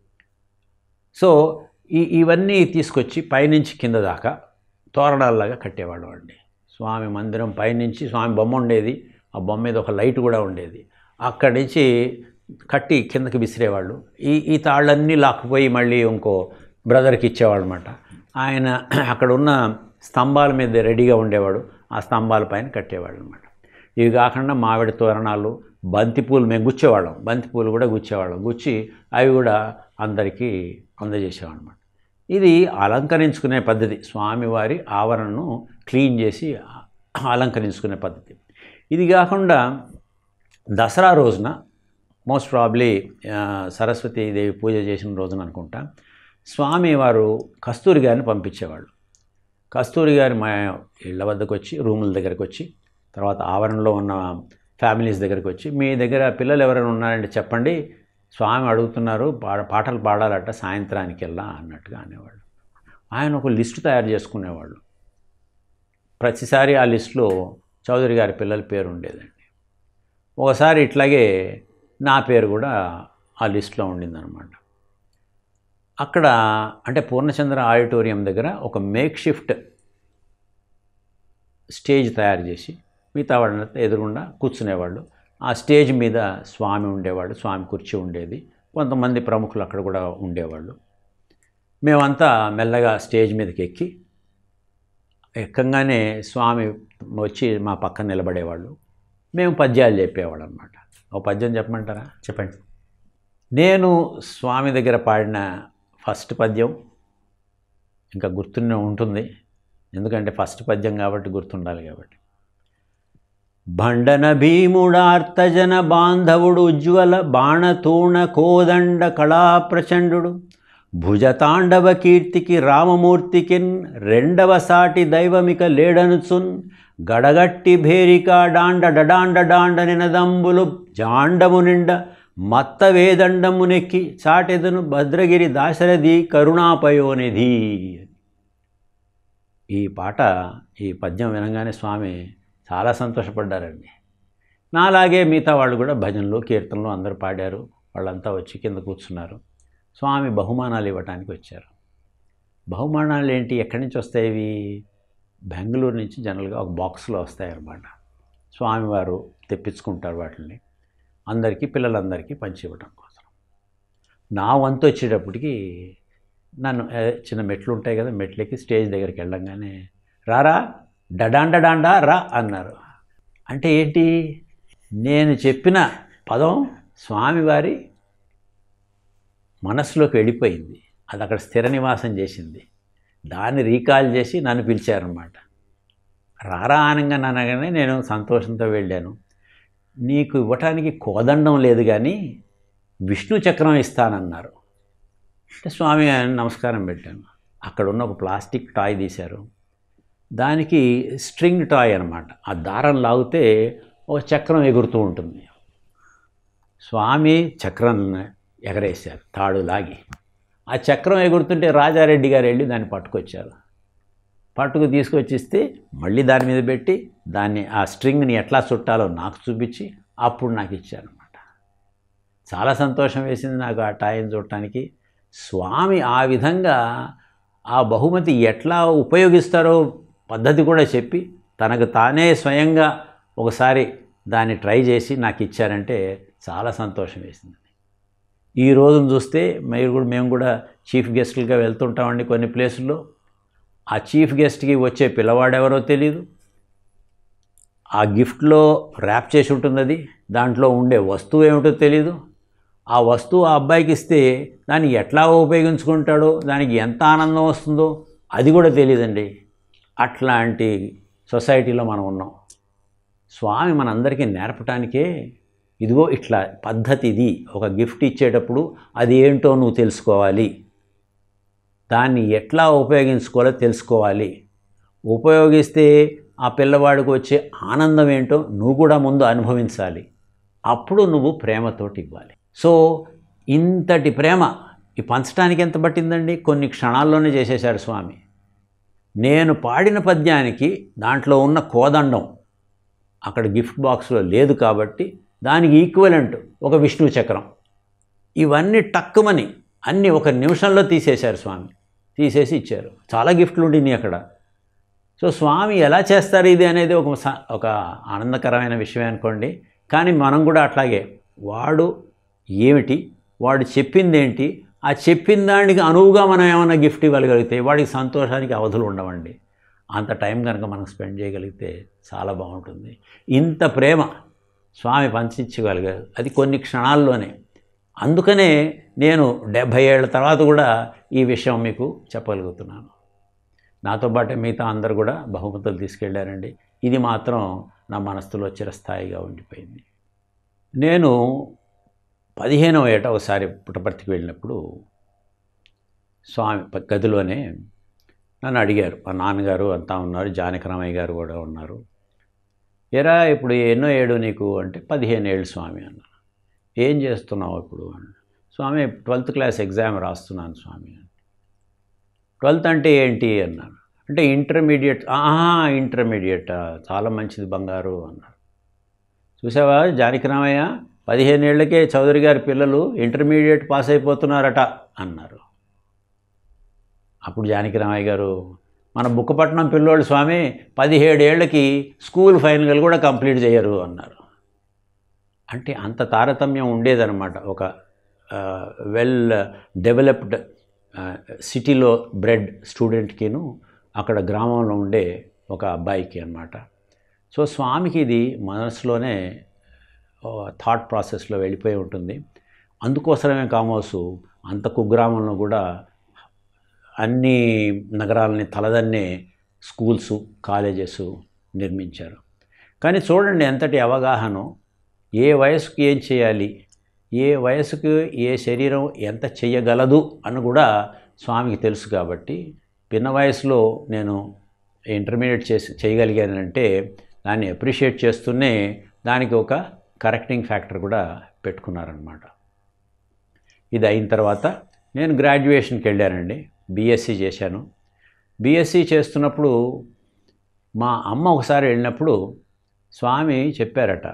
సో ఈ ఇవన్నీ తీసుకొచ్చి పైనుంచి కింద దాకా తోరణాలలాగా కట్టేవాళ్ళం అండి స్వామి మందిరం పైనుంచి స్వామి బొమ్మ ఉండేది ఆ బొమ్మ మీద ఒక లైట్ కూడా ఉండేది అక్కడి నుంచి కట్టి కిందకి విసిరేవాళ్ళు ఈ ఈ తాళ్ళన్నీ లాక్కుపోయి మళ్ళీ ఇంకో బ్రదర్కి ఇచ్చేవాళ్ళు అనమాట ఆయన అక్కడ ఉన్న స్తంభాల మీద రెడీగా ఉండేవాడు ఆ స్తంభాల పైన కట్టేవాళ్ళు అనమాట ఇవి కాకుండా మామిడి తోరణాలు బంతిపూలు మేము గుచ్చేవాళ్ళం బంతిపూలు కూడా గుచ్చేవాళ్ళం గుచ్చి అవి కూడా అందరికీ అందజేసేవాళ్ళం అనమాట ఇది అలంకరించుకునే పద్ధతి స్వామివారి ఆవరణను క్లీన్ చేసి అలంకరించుకునే పద్ధతి ఇది కాకుండా దసరా రోజున మోస్ట్ ప్రాబ్లీ సరస్వతీదేవి పూజ చేసిన రోజున అనుకుంటా స్వామి వారు కస్తూరి గారిని పంపించేవాళ్ళు కస్తూరి గారి మా ఇళ్ళ వద్దకు వచ్చి రూముల దగ్గరకు వచ్చి తర్వాత ఆవరణలో ఉన్న ఫ్యామిలీస్ దగ్గరికి వచ్చి మీ దగ్గర పిల్లలు ఎవరైనా ఉన్నారంటే చెప్పండి స్వామి అడుగుతున్నారు పాట పాటలు పాడాలట సాయంత్రానికి వెళ్ళా అన్నట్టుగా అనేవాళ్ళు ఆయన ఒక లిస్టు తయారు చేసుకునేవాళ్ళు ప్రతిసారి ఆ లిస్టులో చౌదరి గారి పిల్లల పేరు ఉండేదండి ఒకసారి ఇట్లాగే నా పేరు కూడా ఆ లిస్టులో ఉండిందనమాట అక్కడ అంటే పూర్ణచంద్ర ఆడిటోరియం దగ్గర ఒక మేక్ షిఫ్ట్ స్టేజ్ తయారు చేసి మిగతా వాళ్ళంతా ఎదురుగుండా కూర్చునేవాళ్ళు ఆ స్టేజ్ మీద స్వామి ఉండేవాడు స్వామి కుర్చీ ఉండేది కొంతమంది ప్రముఖులు అక్కడ కూడా ఉండేవాళ్ళు మేమంతా మెల్లగా స్టేజ్ మీదకి ఎక్కి ఎక్కంగానే స్వామి వచ్చి మా పక్కన నిలబడేవాళ్ళు మేము పద్యాలు చెప్పేవాళ్ళం అనమాట ఒక పద్యం చెప్పమంటారా చెప్పండి నేను స్వామి దగ్గర పాడిన ఫస్ట్ పద్యం ఇంకా గుర్తునే ఉంటుంది ఎందుకంటే ఫస్ట్ పద్యం కాబట్టి గుర్తుండాలి కాబట్టి భండన భీముడార్తజన బాంధవుడు ఉజ్వల బాణతూణ కోదండ కళా ప్రచండు భుజతాండవ కీర్తికి రామమూర్తికిన్ రెండవ సాటి దైవమిక లేడనుచున్ గడగట్టి భేరిక డాండ డడాండ డాండ నినదంబులు జాండము నిండ మత్త వేదండమునెక్కి చాటెదను భద్రగిరి దాశరథి కరుణాపయోనిధి ఈ పాట ఈ పద్యం వినగానే స్వామి చాలా సంతోషపడ్డారండి నాలాగే మిగతా వాళ్ళు కూడా భజనలు కీర్తనలు అందరూ పాడారు వాళ్ళంతా వచ్చి కింద కూర్చున్నారు స్వామి బహుమానాలు ఇవ్వటానికి వచ్చారు బహుమానాలు ఏంటి ఎక్కడి నుంచి వస్తాయి ఇవి బెంగళూరు నుంచి జనరల్గా ఒక బాక్స్లో వస్తాయన్నమాట స్వామివారు తెప్పించుకుంటారు వాటిని అందరికీ పిల్లలందరికీ పంచి ఇవ్వడం కోసం నా వంతు వచ్చేటప్పటికి నన్ను ఏ, చిన్న మెట్లు ఉంటాయి కదా మెట్లకి స్టేజ్ దగ్గరికి వెళ్ళంగానే రారా డడాండడాండా రా అన్నారు అంటే ఏంటి నేను చెప్పిన పదం స్వామివారి మనస్సులోకి వెళ్ళిపోయింది అది అక్కడ స్థిర నివాసం చేసింది దాన్ని రీకాల్ చేసి నన్ను పిలిచారనమాట రారా ఆనంగా అనగానే నేను సంతోషంతో వెళ్ళాను నీకు ఇవ్వటానికి కోదండం లేదు కానీ విష్ణు చక్రం ఇస్తానన్నారు అంటే స్వామి ఆయన నమస్కారం పెట్టాను అక్కడ ఉన్న ఒక ప్లాస్టిక్ టాయ్ తీశారు దానికి స్ట్రింగ్ టాయ్ అనమాట ఆ దారం లాగితే ఒక చక్రం ఎగురుతూ ఉంటుంది స్వామి చక్రం ఎగరేశారు తాడు లాగి ఆ చక్రం ఎగురుతుంటే రాజారెడ్డి గారు వెళ్ళి దాన్ని పట్టుకొచ్చారు పట్టుకు తీసుకొచ్చిస్తే మళ్ళీ దాని మీద పెట్టి దాన్ని ఆ స్ట్రింగ్ని ఎట్లా చుట్టాలో నాకు చూపించి అప్పుడు నాకు ఇచ్చారనమాట చాలా సంతోషం వేసింది నాకు ఆ టాయిని చూడటానికి స్వామి ఆ విధంగా ఆ బహుమతి ఎట్లా ఉపయోగిస్తారో పద్ధతి కూడా చెప్పి తనకు తానే స్వయంగా ఒకసారి దాన్ని ట్రై చేసి నాకు ఇచ్చారంటే చాలా సంతోషం వేసింది ఈ రోజును చూస్తే మీరు కూడా మేము కూడా చీఫ్ గెస్టులుగా వెళ్తుంటామండి కొన్ని ప్లేసుల్లో ఆ చీఫ్ గెస్ట్కి వచ్చే పిల్లవాడెవరో తెలియదు ఆ గిఫ్ట్లో ర్యాప్ చేసి ఉంటుంది అది దాంట్లో ఉండే వస్తువు ఏమిటో తెలియదు ఆ వస్తువు ఆ అబ్బాయికి ఇస్తే దాన్ని ఎట్లా ఉపయోగించుకుంటాడో దానికి ఎంత ఆనందం వస్తుందో అది కూడా తెలియదండి అట్లాంటి సొసైటీలో మనం ఉన్నాం స్వామి మనందరికీ నేర్పటానికే ఇదిగో ఇట్లా పద్ధతి ఇది ఒక గిఫ్ట్ ఇచ్చేటప్పుడు అది ఏంటో నువ్వు తెలుసుకోవాలి దాన్ని ఎట్లా ఉపయోగించుకోవాలో తెలుసుకోవాలి ఉపయోగిస్తే ఆ పిల్లవాడికి వచ్చే ఆనందం ఏంటో నువ్వు కూడా ముందు అనుభవించాలి అప్పుడు నువ్వు ప్రేమతోటి ఇవ్వాలి సో ఇంతటి ప్రేమ ఈ పంచడానికి ఎంత పట్టిందండి కొన్ని క్షణాల్లోనే చేసేశాడు స్వామి నేను పాడిన పద్యానికి దాంట్లో ఉన్న కోదండం అక్కడ గిఫ్ట్ బాక్స్లో లేదు కాబట్టి దానికి ఈక్వలెంట్ ఒక విష్ణు చక్రం ఇవన్నీ టక్కుమని అన్నీ ఒక నిమిషంలో తీసేశారు స్వామి తీసేసి ఇచ్చారు చాలా గిఫ్ట్లు ఉండినాయి అక్కడ సో స్వామి ఎలా చేస్తారు ఇది అనేది ఒక స- ఒక ఆనందకరమైన విషయమే అనుకోండి కానీ మనం కూడా అట్లాగే వాడు ఏమిటి వాడు చెప్పింది ఏంటి ఆ చెప్పిన దానికి అనువుగా మనం ఏమైనా గిఫ్ట్ ఇవ్వగలిగితే వాడికి సంతోషానికి అవధులు ఉండవండి అంత టైం కనుక మనం స్పెండ్ చేయగలిగితే చాలా బాగుంటుంది ఇంత ప్రేమ స్వామి పంచించగలిగారు అది కొన్ని క్షణాల్లోనే అందుకనే నేను డెబ్భై ఏళ్ళ తర్వాత కూడా ఈ విషయం మీకు చెప్పగలుగుతున్నాను నాతో పాటే మిగతా అందరు కూడా బహుమతులు తీసుకెళ్ళారండి ఇది మాత్రం నా మనస్సులో చిరస్థాయిగా ఉండిపోయింది నేను పదిహేనవ ఏట ఒకసారి పుట్టపర్తికి వెళ్ళినప్పుడు స్వామి ప- గదిలోనే నన్ను అడిగారు మా నాన్నగారు అంతా ఉన్నారు జానకరామయ్య గారు కూడా ఉన్నారు ఎరా ఇప్పుడు ఎన్నో ఏడు నీకు అంటే పదిహేను ఏళ్ళు స్వామి అన్నాను ఏం చేస్తున్నావు ఇప్పుడు అని స్వామి ట్వెల్త్ క్లాస్ ఎగ్జామ్ రాస్తున్నాను స్వామి ట్వెల్త్ అంటే ఏంటి అన్నాను అంటే ఇంటర్మీడియట్ ఆహా ఇంటర్మీడియట్ చాలా మంచిది బంగారు అన్నారు చూసావా జానకిరామయ్య పదిహేను ఏళ్ళకే చౌదరి గారి పిల్లలు ఇంటర్మీడియట్ పాస్ అయిపోతున్నారట అన్నారు అప్పుడు జానకిరామయ్య గారు మన బుక్కపట్నం పిల్లోళ్ళు స్వామి పదిహేడు ఏళ్ళకి స్కూల్ ఫైనల్ కూడా కంప్లీట్ చేయరు అన్నారు అంటే అంత తారతమ్యం ఉండేదన్నమాట ఒక వెల్ డెవలప్డ్ సిటీలో బ్రెడ్ స్టూడెంట్కిను అక్కడ గ్రామంలో ఉండే ఒక అబ్బాయికి అన్నమాట సో స్వామికి ఇది మనసులోనే థాట్ ప్రాసెస్లో వెళ్ళిపోయి ఉంటుంది అందుకోసమే కామోసు అంత కుగ్రామంలో కూడా అన్ని నగరాలని తలదన్నే స్కూల్స్ కాలేజెస్ నిర్మించారు కానీ చూడండి ఎంతటి అవగాహన ఏ వయసుకి ఏం చేయాలి ఏ వయసుకు ఏ శరీరం ఎంత చెయ్యగలదు అని కూడా స్వామికి తెలుసు కాబట్టి పిన్న వయసులో నేను ఇంటర్మీడియట్ చేసి చేయగలిగానంటే దాన్ని అప్రిషియేట్ చేస్తూనే దానికి ఒక కరెక్టింగ్ ఫ్యాక్టర్ కూడా పెట్టుకున్నారనమాట ఇది అయిన తర్వాత నేను గ్రాడ్యుయేషన్కి వెళ్ళానండి బీఎస్సీ చేశాను బీఎస్సీ చేస్తున్నప్పుడు మా అమ్మ ఒకసారి వెళ్ళినప్పుడు స్వామి చెప్పారట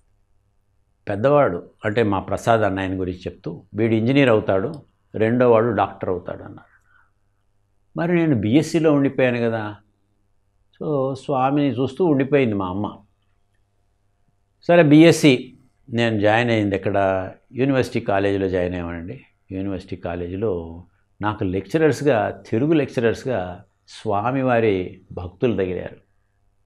పెద్దవాడు అంటే మా ప్రసాద్ అన్నయ్యని గురించి చెప్తూ వీడు ఇంజనీర్ అవుతాడు రెండో వాడు డాక్టర్ అవుతాడు అన్నారు మరి నేను బీఎస్సీలో ఉండిపోయాను కదా సో స్వామిని చూస్తూ ఉండిపోయింది మా అమ్మ సరే బీఎస్సీ నేను జాయిన్ అయింది ఇక్కడ యూనివర్సిటీ కాలేజీలో జాయిన్ అయ్యామండి యూనివర్సిటీ కాలేజీలో నాకు లెక్చరర్స్గా తెలుగు లెక్చరర్స్గా స్వామివారి భక్తులు తగిలారు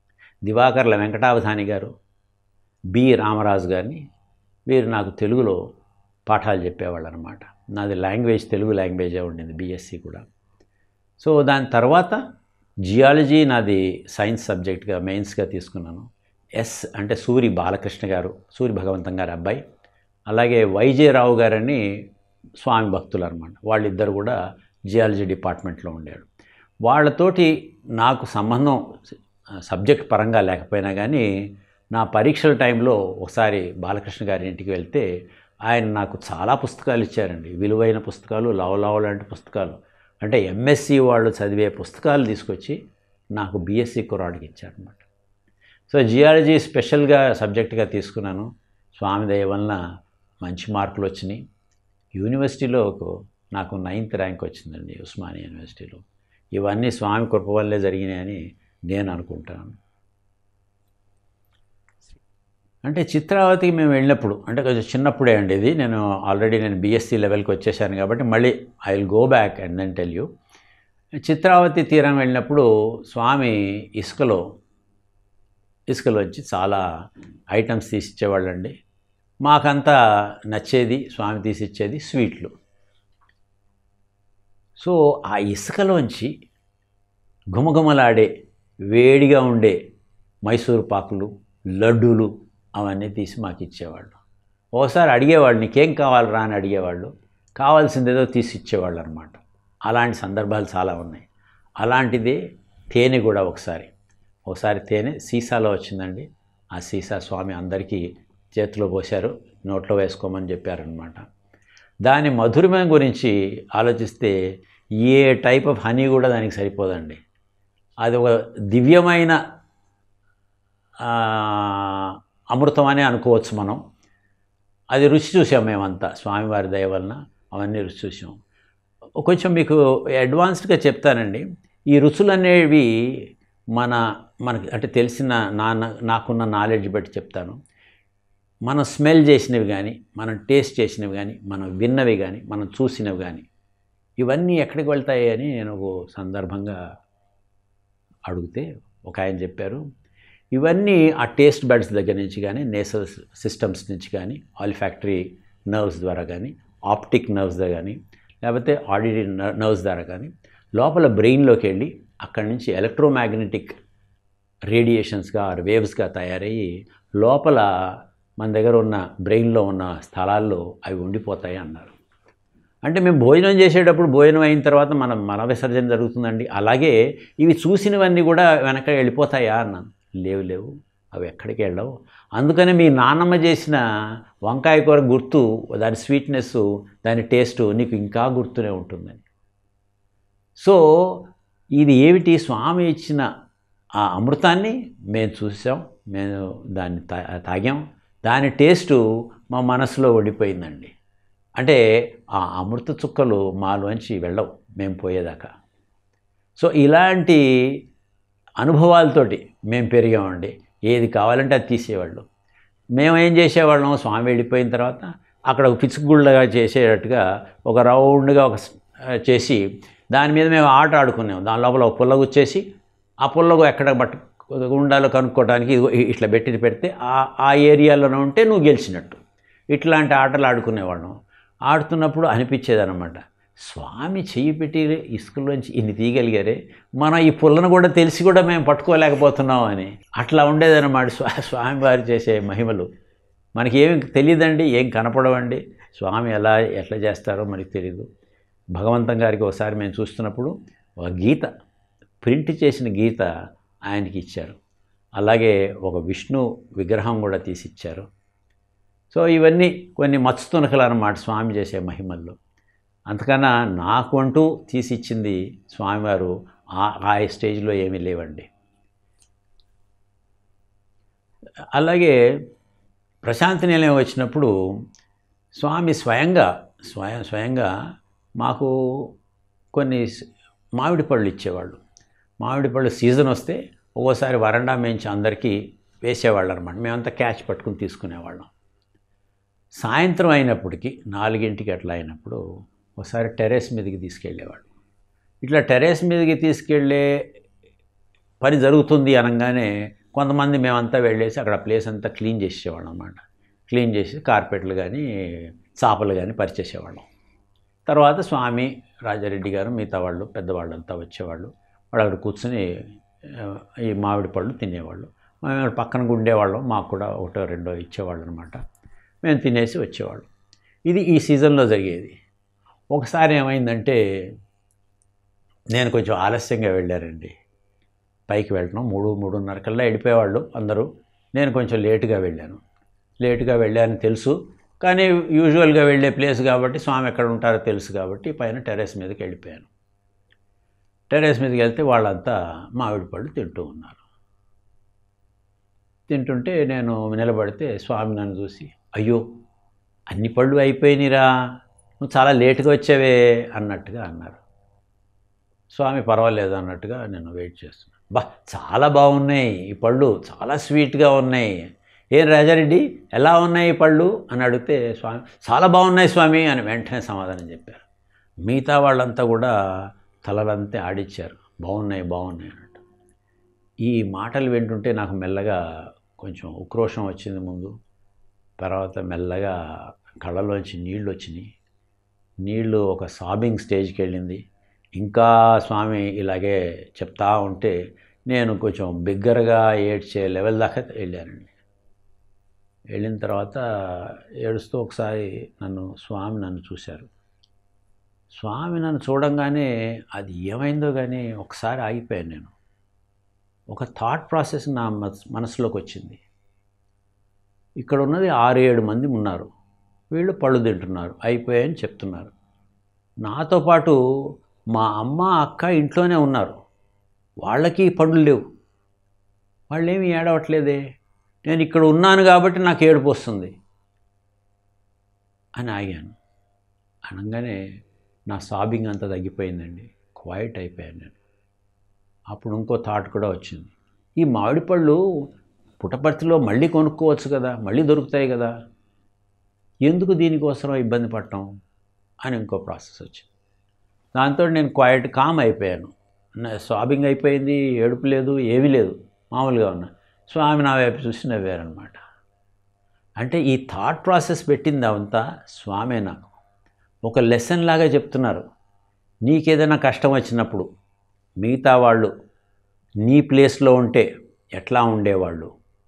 దివాకర్ల వెంకటావధాని గారు బి రామరాజు గారిని వీరు నాకు తెలుగులో పాఠాలు చెప్పేవాళ్ళు అనమాట నాది లాంగ్వేజ్ తెలుగు లాంగ్వేజే ఉండింది బీఎస్సీ కూడా సో దాని తర్వాత జియాలజీ నాది సైన్స్ సబ్జెక్ట్గా మెయిన్స్గా తీసుకున్నాను ఎస్ అంటే సూరి బాలకృష్ణ గారు సూరి భగవంతం గారి అబ్బాయి అలాగే వైజే రావు గారని స్వామి భక్తులు అనమాట వాళ్ళిద్దరు కూడా జియాలజీ డిపార్ట్మెంట్లో ఉండారు వాళ్ళతోటి నాకు సంబంధం సబ్జెక్ట్ పరంగా లేకపోయినా కానీ నా పరీక్షల టైంలో ఒకసారి బాలకృష్ణ గారి ఇంటికి వెళ్తే ఆయన నాకు చాలా పుస్తకాలు ఇచ్చారండి విలువైన పుస్తకాలు లవ లవ లాంటి పుస్తకాలు అంటే ఎంఎస్సి వాళ్ళు చదివే పుస్తకాలు తీసుకొచ్చి నాకు బీఎస్సీ కురాడికి ఇచ్చారనమాట సో జియాలజీ స్పెషల్గా సబ్జెక్ట్గా తీసుకున్నాను స్వామి దయ వలన మంచి మార్కులు వచ్చినాయి యూనివర్సిటీలో ఒక- నాకు నైన్త్ ర్యాంక్ వచ్చిందండి ఉస్మానియా యూనివర్సిటీలో ఇవన్నీ స్వామి కృప వల్లే జరిగినాయని నేను అనుకుంటాను అంటే చిత్రావతికి మేము వెళ్ళినప్పుడు అంటే కొంచెం చిన్నప్పుడే అండి ఇది నేను ఆల్రెడీ నేను బీఎస్సీ లెవెల్కి వచ్చేసాను కాబట్టి మళ్ళీ I will go back and then tell you Chitravati తీరం వెళ్ళినప్పుడు స్వామి ఇసుకలో ఇసుకలో వచ్చి చాలా ఐటమ్స్ తీసిచ్చేవాళ్ళండి మాకంతా నచ్చేది స్వామి తీసిచ్చేది స్వీట్లు సో ఆ ఇసుకలోంచి ఘుమఘుమలాడే వేడిగా ఉండే మైసూరు పాకులు లడ్డూలు అవన్నీ తీసి మాకు ఇచ్చేవాళ్ళు ఓసారి అడిగేవాళ్ళు నీకేం కావాలరా అని అడిగేవాళ్ళు కావాల్సిందేదో తీసి ఇచ్చేవాళ్ళు అనమాట అలాంటి సందర్భాలు చాలా ఉన్నాయి అలాంటిదే తేనె కూడా ఒకసారి ఒకసారి తేనె సీసాలో వచ్చిందండి ఆ సీసా స్వామి అందరికీ చేతిలో పోశారు నోట్లో వేసుకోమని చెప్పారనమాట దాని మధురమైన గురించి ఆలోచిస్తే ఏ టైప్ ఆఫ్ హనీ కూడా దానికి సరిపోదండి అది ఒక దివ్యమైన ఆ, అమృతం అనే అనుకోవచ్చు మనం అది రుచి చూసాం మేమంతా స్వామివారి దయ వలన అవన్నీ రుచి చూసాం కొంచెం మీకు అడ్వాన్స్డ్గా చెప్తానండి ఈ రుచులు అనేవి మన మనకి అంటే తెలిసిన నా నాకున్న నాలెడ్జ్ బట్టి చెప్తాను మనం స్మెల్ చేసినవి కానీ మనం టేస్ట్ చేసినవి కానీ మనం విన్నవి కానీ మనం చూసినవి కానీ ఇవన్నీ ఎక్కడికి వెళ్తాయి అని నేను ఒక సందర్భంగా అడిగితే ఒక ఆయన చెప్పారు ఇవన్నీ ఆ టేస్ట్ బడ్స్ దగ్గర నుంచి కానీ నేసల్ సిస్టమ్స్ నుంచి కానీ ఆల్ఫాక్టరీ నర్వ్స్ ద్వారా కానీ ఆప్టిక్ నర్వ్స్ ద్వారా కానీ లేకపోతే ఆడిటరీ నర్వ్స్ ద్వారా కానీ లోపల బ్రెయిన్లోకి వెళ్ళి అక్కడి నుంచి ఎలక్ట్రోమాగ్నెటిక్ రేడియేషన్స్గా ఆర్ వేవ్స్గా తయారయ్యి లోపల మన దగ్గర ఉన్న బ్రెయిన్లో ఉన్న స్థలాల్లో అవి ఉండిపోతాయి అన్నారు అంటే మేము భోజనం చేసేటప్పుడు భోజనం అయిన తర్వాత మనం మల విసర్జన జరుగుతుందండి అలాగే ఇవి చూసినవన్నీ కూడా వెనక వెళ్ళిపోతాయా అన్నాను లేవు లేవు అవి ఎక్కడికి వెళ్ళవు అందుకనే మీ నాన్నమ్మ చేసిన వంకాయ కూర గుర్తు దాని స్వీట్నెస్ దాని టేస్ట్ నీకు ఇంకా గుర్తునే ఉంటుందని సో ఇది ఏమిటి స్వామి ఇచ్చిన ఆ అమృతాన్ని మేము చూసాం మేము దాన్ని తా తాగాం దాని టేస్టు మా మనసులో ఉండిపోయిందండి అంటే ఆ అమృత చుక్కలు మాలోంచి వెళ్ళవు మేము పోయేదాకా సో ఇలాంటి అనుభవాలతోటి మేము పెరిగామండి ఏది కావాలంటే అది తీసేవాళ్ళు మేము ఏం చేసేవాళ్ళం స్వామి వెళ్ళిపోయిన తర్వాత అక్కడ ఒక పిచ్చుగుళ్ళగా చేసేటట్టుగా ఒక రౌండ్గా ఒక స్- చేసి దాని మీద మేము ఆట ఆడుకున్నాం దాని లోపల ఒక పుల్ల గుచ్చేసి ఆ పుల్లకు ఎక్కడ బట్ట ఉండాలో కనుక్కోవడానికి ఇదిగో ఇ- ఇట్లా పెట్టి పెడితే ఆ ఆ ఏరియాలోనే ఉంటే నువ్వు గెలిచినట్టు ఇట్లాంటి ఆటలు ఆడుకునేవాళ్ళం ఆడుతున్నప్పుడు అనిపించేది అనమాట స్వామి చెయ్యి పెట్టి ఇసుకలోంచి ఇన్ని తీయగలిగారే మనం ఈ పుల్లను కూడా తెలిసి కూడా మేము పట్టుకోలేకపోతున్నాం అని అట్లా ఉండేదన్నమాట స్వా స్వామివారు చేసే మహిమలు మనకి ఏమి తెలియదండి ఏం కనపడవండి స్వామి ఎలా ఎట్లా చేస్తారో మనకి తెలియదు భగవంతం గారికి ఒకసారి మేము చూస్తున్నప్పుడు ఒక గీత ప్రింట్ చేసిన గీత ఆయనకి ఇచ్చారు అలాగే ఒక విష్ణు విగ్రహం కూడా తీసి ఇచ్చారు సో ఇవన్నీ కొన్ని మత్స్తునకలు అన్నమాట స్వామి చేసే మహిమల్లో అంతకన్నా నాకు అంటూ తీసి ఇచ్చింది స్వామివారు ఆ ఆ స్టేజ్లో ఏమీ లేవండి అలాగే ప్రశాంతి నిలయం వచ్చినప్పుడు స్వామి స్వయంగా స్వయం స్వయంగా మాకు కొన్ని స్- మామిడి పళ్ళు ఇచ్చేవాళ్ళు మామిడి పళ్ళు సీజన్ వస్తే ఒక్కోసారి వరండా మేంచి అందరికీ వేసేవాళ్ళు అనమాట మేమంతా క్యాచ్ పట్టుకుని తీసుకునేవాళ్ళం సాయంత్రం అయినప్పటికీ నాలుగింటికి అట్లా అయినప్పుడు ఒకసారి టెర్రస్ మీదకి తీసుకెళ్ళేవాడు ఇట్లా టెర్రస్ మీదకి తీసుకెళ్ళే పని జరుగుతుంది అనగానే కొంతమంది మేమంతా వెళ్ళేసి అక్కడ ప్లేస్ అంతా క్లీన్ చేసేవాళ్ళం అనమాట క్లీన్ చేసి కార్పెట్లు కానీ చాపలు కానీ పరిచేసేవాళ్ళం తర్వాత స్వామి రాజారెడ్డి గారు మిగతా వాళ్ళు పెద్దవాళ్ళంతా వచ్చేవాళ్ళు వాళ్ళు అక్కడ కూర్చొని ఆ, ఈ మామిడి పళ్ళు తినేవాళ్ళు మేము అక్కడ పక్కన ఉండేవాళ్ళం మాకు కూడా ఒకటో రెండో ఇచ్చేవాళ్ళు అనమాట మేము తినేసి వచ్చేవాళ్ళం ఇది ఈ సీజన్లో జరిగేది ఒకసారి ఏమైందంటే నేను కొంచెం ఆలస్యంగా వెళ్ళారండి పైకి వెళ్ళడం మూడు మూడున్నర కల్లా వెళ్ళిపోయేవాళ్ళు అందరూ నేను కొంచెం లేటుగా వెళ్ళాను లేటుగా వెళ్ళాను తెలుసు కానీ యూజువల్గా వెళ్ళే ప్లేస్ కాబట్టి స్వామి ఎక్కడ ఉంటారో తెలుసు కాబట్టి పైన టెర్రస్ మీదకి వెళ్ళిపోయాను టెర్రస్ మీదకి వెళ్తే వాళ్ళంతా మామిడి పళ్ళు తింటూ ఉన్నారు తింటుంటే నేను నిలబడితే స్వామి నన్ను చూసి అయ్యో అన్ని పళ్ళు అయిపోయినాయిరా నువ్వు చాలా లేటుగా వచ్చావే అన్నట్టుగా అన్నారు స్వామి పర్వాలేదు అన్నట్టుగా నేను వెయిట్ చేస్తున్నాను బా చాలా బాగున్నాయి ఈ పళ్ళు చాలా స్వీట్గా ఉన్నాయి ఏం రాజారెడ్డి ఎలా ఉన్నాయి ఈ పళ్ళు అని అడిగితే స్వామి చాలా బాగున్నాయి స్వామి అని వెంటనే సమాధానం చెప్పారు మిగతా వాళ్ళంతా కూడా తలలంతా ఆడిచ్చారు బాగున్నాయి బాగున్నాయి అన్నట్టు ఈ మాటలు వింటుంటే నాకు మెల్లగా కొంచెం ఉక్రోషం వచ్చింది ముందు తర్వాత మెల్లగా కళ్ళలోంచి నీళ్ళు వచ్చినాయి నీళ్ళు ఒక సాబింగ్ స్టేజ్కి వెళ్ళింది ఇంకా స్వామి ఇలాగే చెప్తా ఉంటే నేను కొంచెం బిగ్గరగా ఏడ్చే లెవెల్ దాకా వెళ్ళానండి వెళ్ళిన తర్వాత ఏడుస్తూ ఒకసారి నన్ను స్వామి నన్ను చూశారు స్వామి నన్ను చూడంగానే అది ఏమైందో కానీ ఒకసారి ఆగిపోయాను నేను ఒక థాట్ ప్రాసెస్ నా మనస్- మనసులోకి వచ్చింది ఇక్కడ ఉన్నది ఆరు ఏడు మంది ఉన్నారు వీళ్ళు పళ్ళు తింటున్నారు అయిపోయాయని చెప్తున్నారు నాతో పాటు మా అమ్మ అక్క ఇంట్లోనే ఉన్నారు వాళ్ళకి పళ్ళు లేవు వాళ్ళేమి ఏడవట్లేదే నేను ఇక్కడ ఉన్నాను కాబట్టి నాకు ఏడుపు వస్తుంది అని ఆగాను అనగానే నా సాబింగ్ అంతా తగ్గిపోయిందండి క్వైట్ అయిపోయాను నేను అప్పుడు ఇంకో థాట్ కూడా వచ్చింది ఈ మామిడి పళ్ళు పుట్టపర్తిలో మళ్ళీ కొనుక్కోవచ్చు కదా మళ్ళీ దొరుకుతాయి కదా ఎందుకు దీనికోసం ఇబ్బంది పడటం అని ఇంకో ప్రాసెస్ వచ్చింది దాంతో నేను క్వైట్ కామ్ అయిపోయాను నా సాబింగ్ అయిపోయింది ఏడుపు లేదు ఏమీ లేదు మామూలుగా ఉన్నా స్వామి నా వైపు చూసి నవ్వారనమాట అంటే ఈ థాట్ ప్రాసెస్ పెట్టింది అవంతా స్వామే నాకు ఒక లెసన్ లాగా చెప్తున్నారు నీకేదైనా కష్టం వచ్చినప్పుడు మిగతా వాళ్ళు నీ ప్లేస్లో ఉంటే ఎట్లా ఉండేవాళ్ళు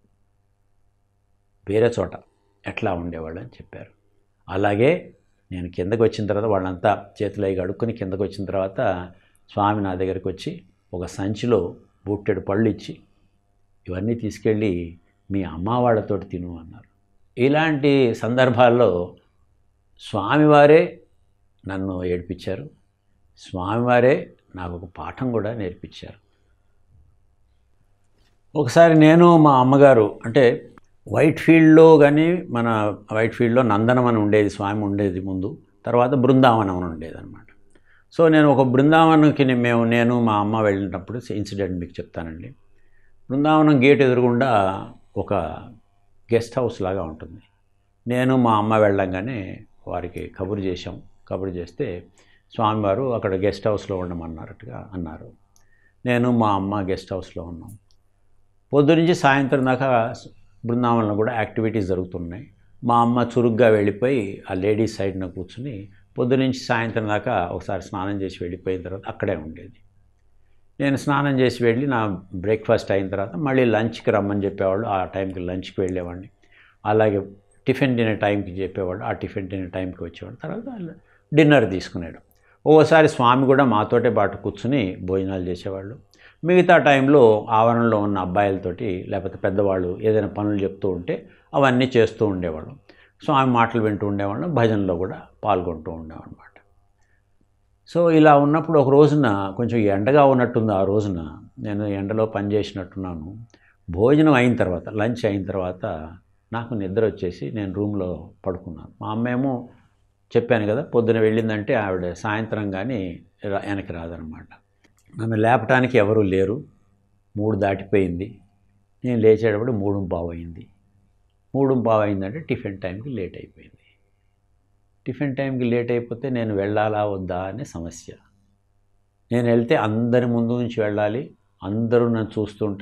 వేరే చోట ఎట్లా ఉండేవాళ్ళు అని చెప్పారు అలాగే నేను కిందకు వచ్చిన తర్వాత వాళ్ళంతా చేతులు అవి కడుక్కొని కిందకు వచ్చిన తర్వాత స్వామి నా దగ్గరికి వచ్చి ఒక సంచిలో బుట్టెడు పళ్ళు ఇచ్చి ఇవన్నీ తీసుకెళ్ళి మీ అమ్మ వాళ్ళతోటి తిను అన్నారు ఇలాంటి సందర్భాల్లో స్వామివారే నన్ను ఏడిపించారు స్వామివారే నాకు ఒక పాఠం కూడా నేర్పించారు ఒకసారి నేను మా అమ్మగారు అంటే వైట్ ఫీల్డ్లో కానీ మన వైట్ ఫీల్డ్లో నందనం అని ఉండేది స్వామి ఉండేది ముందు తర్వాత బృందావనం అని ఉండేది అనమాట సో నేను ఒక బృందావనంకి నే- మేము నేను మా అమ్మ వెళ్ళినప్పుడు ఇన్సిడెంట్ మీకు చెప్తానండి బృందావనం గేట్ ఎదురుగుండా ఒక గెస్ట్ హౌస్ లాగా ఉంటుంది నేను మా అమ్మ వెళ్ళంగానే వారికి కబురు చేశాం కబురు చేస్తే స్వామివారు అక్కడ గెస్ట్ హౌస్లో ఉండమన్నారట్టుగా అన్నారు నేను మా అమ్మ గెస్ట్ హౌస్లో ఉన్నాం పొద్దునుంచి సాయంత్రం దాకా బృందావనంలో కూడా యాక్టివిటీస్ జరుగుతున్నాయి మా అమ్మ చురుగ్గా వెళ్ళిపోయి ఆ లేడీస్ సైడ్న కూర్చుని పొద్దునుంచి సాయంత్రం దాకా ఒకసారి స్నానం చేసి వెళ్ళిపోయిన తర్వాత అక్కడే ఉండేది నేను స్నానం చేసి వెళ్ళి నా బ్రేక్ఫాస్ట్ అయిన తర్వాత మళ్ళీ లంచ్కి రమ్మని చెప్పేవాళ్ళు ఆ టైంకి లంచ్కి వెళ్ళేవాడిని అలాగే టిఫిన్ తినే టైంకి చెప్పేవాళ్ళు ఆ టిఫిన్ తినే టైంకి వచ్చేవాడు తర్వాత డిన్నర్ తీసుకునేడు ఓసారి స్వామి కూడా మాతోటే పాటు కూర్చుని భోజనాలు చేసేవాళ్ళు మిగతా టైంలో ఆవరణలో ఉన్న అబ్బాయిలతోటి లేకపోతే పెద్దవాళ్ళు ఏదైనా పనులు చెప్తూ ఉంటే అవన్నీ చేస్తూ ఉండేవాళ్ళం స్వామి మాటలు వింటూ ఉండేవాళ్ళం భజనలో కూడా పాల్గొంటూ ఉండేవాళ్ళమాట సో ఇలా ఉన్నప్పుడు ఒక రోజున కొంచెం ఎండగా ఉన్నట్టుంది ఆ రోజున నేను ఎండలో పని చేసినట్టున్నాను భోజనం అయిన తర్వాత లంచ్ అయిన తర్వాత నాకు నిద్ర వచ్చేసి నేను రూమ్లో పడుకున్నాను మా అమ్మేమో చెప్పాను కదా పొద్దున వెళ్ళిందంటే ఆవిడ సాయంత్రం కానీ రా- వెనక్కి రాదనమాట నన్ను లేపటానికి ఎవరూ లేరు మూడు దాటిపోయింది నేను లేచేటప్పుడు మూడు బావు అయింది మూడు బావు అయిందంటే టిఫిన్ టైంకి లేట్ అయిపోయింది టిఫిన్ టైంకి లేట్ అయిపోతే నేను వెళ్ళాలా వద్దా అనే సమస్య నేను వెళ్తే అందరి ముందు నుంచి వెళ్ళాలి అందరూ నన్ను చూస్తుంటారు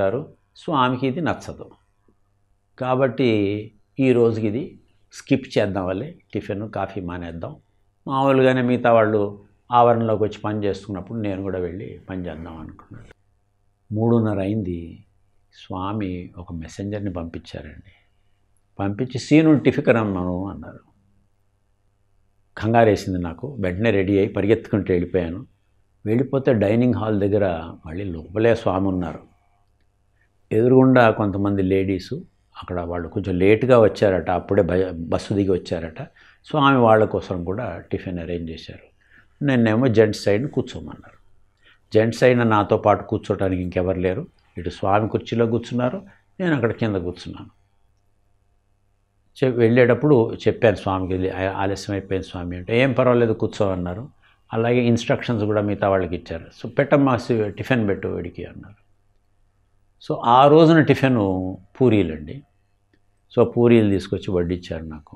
స్వామికి ఇది నచ్చదు కాబట్టి ఈ రోజుకి ఇది స్కిప్ చేద్దాం వల్లే టిఫిన్ కాఫీ మానేద్దాం మామూలుగానే మిగతా వాళ్ళు ఆవరణలోకి వచ్చి పని చేస్తున్నప్పుడు నేను కూడా వెళ్ళి పని చేద్దాం అనుకున్నాను మూడున్నర అయింది స్వామి ఒక మెసెంజర్ని పంపించారండి పంపించి సీను టిఫిన్ రమ్మను అన్నారు కంగారేసింది నాకు వెంటనే రెడీ అయ్యి పరిగెత్తుకుంటూ వెళ్ళిపోయాను వెళ్ళిపోతే డైనింగ్ హాల్ దగ్గర మళ్ళీ లోపలే స్వామి ఉన్నారు ఎదురుగుండా కొంతమంది లేడీసు అక్కడ వాళ్ళు కొంచెం లేట్గా వచ్చారట అప్పుడే బ- బస్సు దిగి వచ్చారట స్వామి వాళ్ళ కోసం కూడా టిఫిన్ అరేంజ్ చేశారు నిన్నేమో జెంట్స్ సైడ్ కూర్చోమన్నారు జెంట్స్ సైడ్ నాతో పాటు కూర్చోటానికి ఇంకెవరు లేరు ఇటు స్వామి కుర్చీలో కూర్చున్నారు నేను అక్కడ కింద కూర్చున్నాను చె వెళ్ళేటప్పుడు చెప్పాను స్వామికి "ఇది ఆ- ఆలస్యం అయిపోయింది స్వామి అంటే ఏం పర్వాలేదు కూర్చోమన్నారు అలాగే ఇన్స్ట్రక్షన్స్ కూడా మిగతా వాళ్ళకి ఇచ్చారు సో పెట్టమ్మా సి- టిఫిన్ పెట్టు వీడికి అన్నారు సో ఆ రోజున టిఫిన్ పూరీలండి సో పూరీలు తీసుకొచ్చి వడ్డించారు నాకు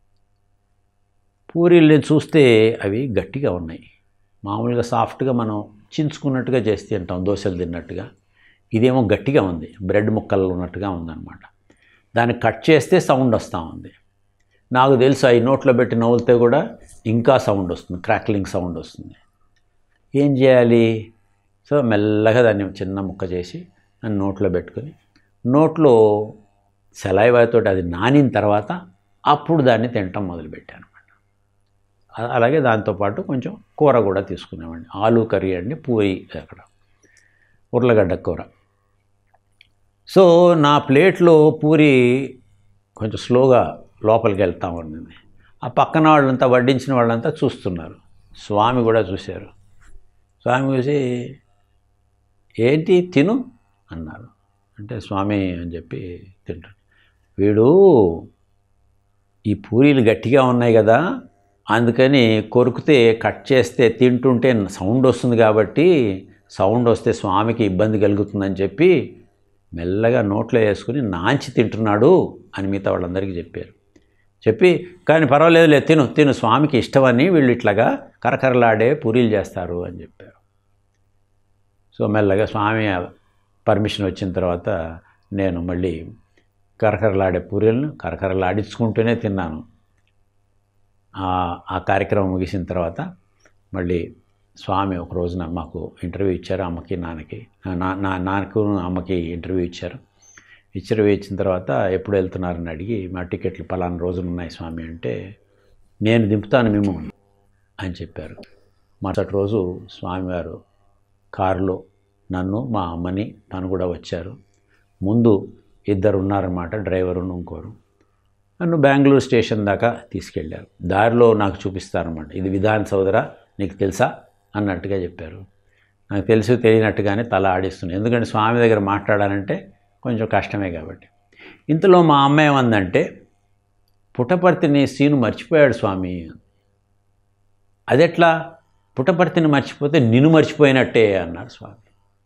పూరీలు నేను చూస్తే అవి గట్టిగా ఉన్నాయి మామూలుగా సాఫ్ట్గా మనం చించుకున్నట్టుగా చేసి తింటాం దోశలు తిన్నట్టుగా ఇదేమో గట్టిగా ఉంది బ్రెడ్ ముక్కలు ఉన్నట్టుగా ఉందన్నమాట దాన్ని కట్ చేస్తే సౌండ్ వస్తూ ఉంది నాకు తెలుసు అవి నోట్లో పెట్టి నవ్వులితే కూడా ఇంకా సౌండ్ వస్తుంది క్రాక్లింగ్ సౌండ్ వస్తుంది ఏం చేయాలి సో మెల్లగా దాన్ని చిన్న ముక్క చేసి నన్ను నోట్లో పెట్టుకొని నోట్లో సెలైవాతో అది నానిన తర్వాత అప్పుడు దాన్ని తినటం మొదలుపెట్టాను అనమాట అలాగే దాంతోపాటు కొంచెం కూర కూడా తీసుకునేవాడిని ఆలు కర్రీ అండి పూరి అక్కడ ఉర్లగడ్డ కూర సో నా ప్లేట్లో పూరి కొంచెం స్లోగా లోపలికి వెళ్తా ఉండింది ఆ పక్కన వాళ్ళంతా వడ్డించిన వాళ్ళంతా చూస్తున్నారు స్వామి కూడా చూశారు స్వామి చూసి ఏంటి తిను అన్నారు అంటే స్వామి అని చెప్పి తింటాడు వీడు ఈ పూరీలు గట్టిగా ఉన్నాయి కదా అందుకని కొరికితే కట్ చేస్తే తింటుంటే సౌండ్ వస్తుంది కాబట్టి సౌండ్ వస్తే స్వామికి ఇబ్బంది కలుగుతుందని చెప్పి మెల్లగా నోట్లో వేసుకుని నాంచి తింటున్నాడు అని మిగతా వాళ్ళందరికీ చెప్పారు చెప్పి కానీ పర్వాలేదు లేదు తిను తిను స్వామికి ఇష్టమని వీళ్ళు ఇట్లాగా కరకరలాడే పూరీలు చేస్తారు అని చెప్పారు సో మెల్లగా స్వామి పర్మిషన్ వచ్చిన తర్వాత నేను మళ్ళీ కరకరలాడే పూరీలను కరకరలాడించుకుంటూనే తిన్నాను ఆ- ఆ కార్యక్రమం ముగిసిన తర్వాత మళ్ళీ స్వామి ఒక రోజున మాకు ఇంటర్వ్యూ ఇచ్చారు అమ్మకి నాన్నకి నా నా నాన్నకు అమ్మకి ఇంటర్వ్యూ ఇచ్చారు ఇంటర్వ్యూ ఇచ్చిన తర్వాత ఎప్పుడు వెళ్తున్నారని అడిగి మా టికెట్లు పలానా రోజులు ఉన్నాయి స్వామి అంటే నేను దింపుతాను మేము అని చెప్పారు మరుసటి రోజు స్వామివారు కారులో నన్ను మా అమ్మని తను కూడా వచ్చారు ముందు ఇద్దరు ఉన్నారన్నమాట డ్రైవరు ఇంకోరు నన్ను బెంగళూరు స్టేషన్ దాకా తీసుకెళ్ళారు దారిలో నాకు చూపిస్తారన్నమాట ఇది విధాన్ సోదరా నీకు తెలుసా అన్నట్టుగా చెప్పారు నాకు తెలుసు తెలియనట్టుగానే తల ఆడిస్తున్నాను ఎందుకంటే స్వామి దగ్గర మాట్లాడాలంటే కొంచెం కష్టమే కాబట్టి ఇంతలో మా అమ్మ ఏమందంటే పుట్టపర్తిని సీను మర్చిపోయాడు స్వామి అదెట్లా పుట్టపర్తిని మర్చిపోతే నిన్ను మర్చిపోయినట్టే అన్నాడు స్వామి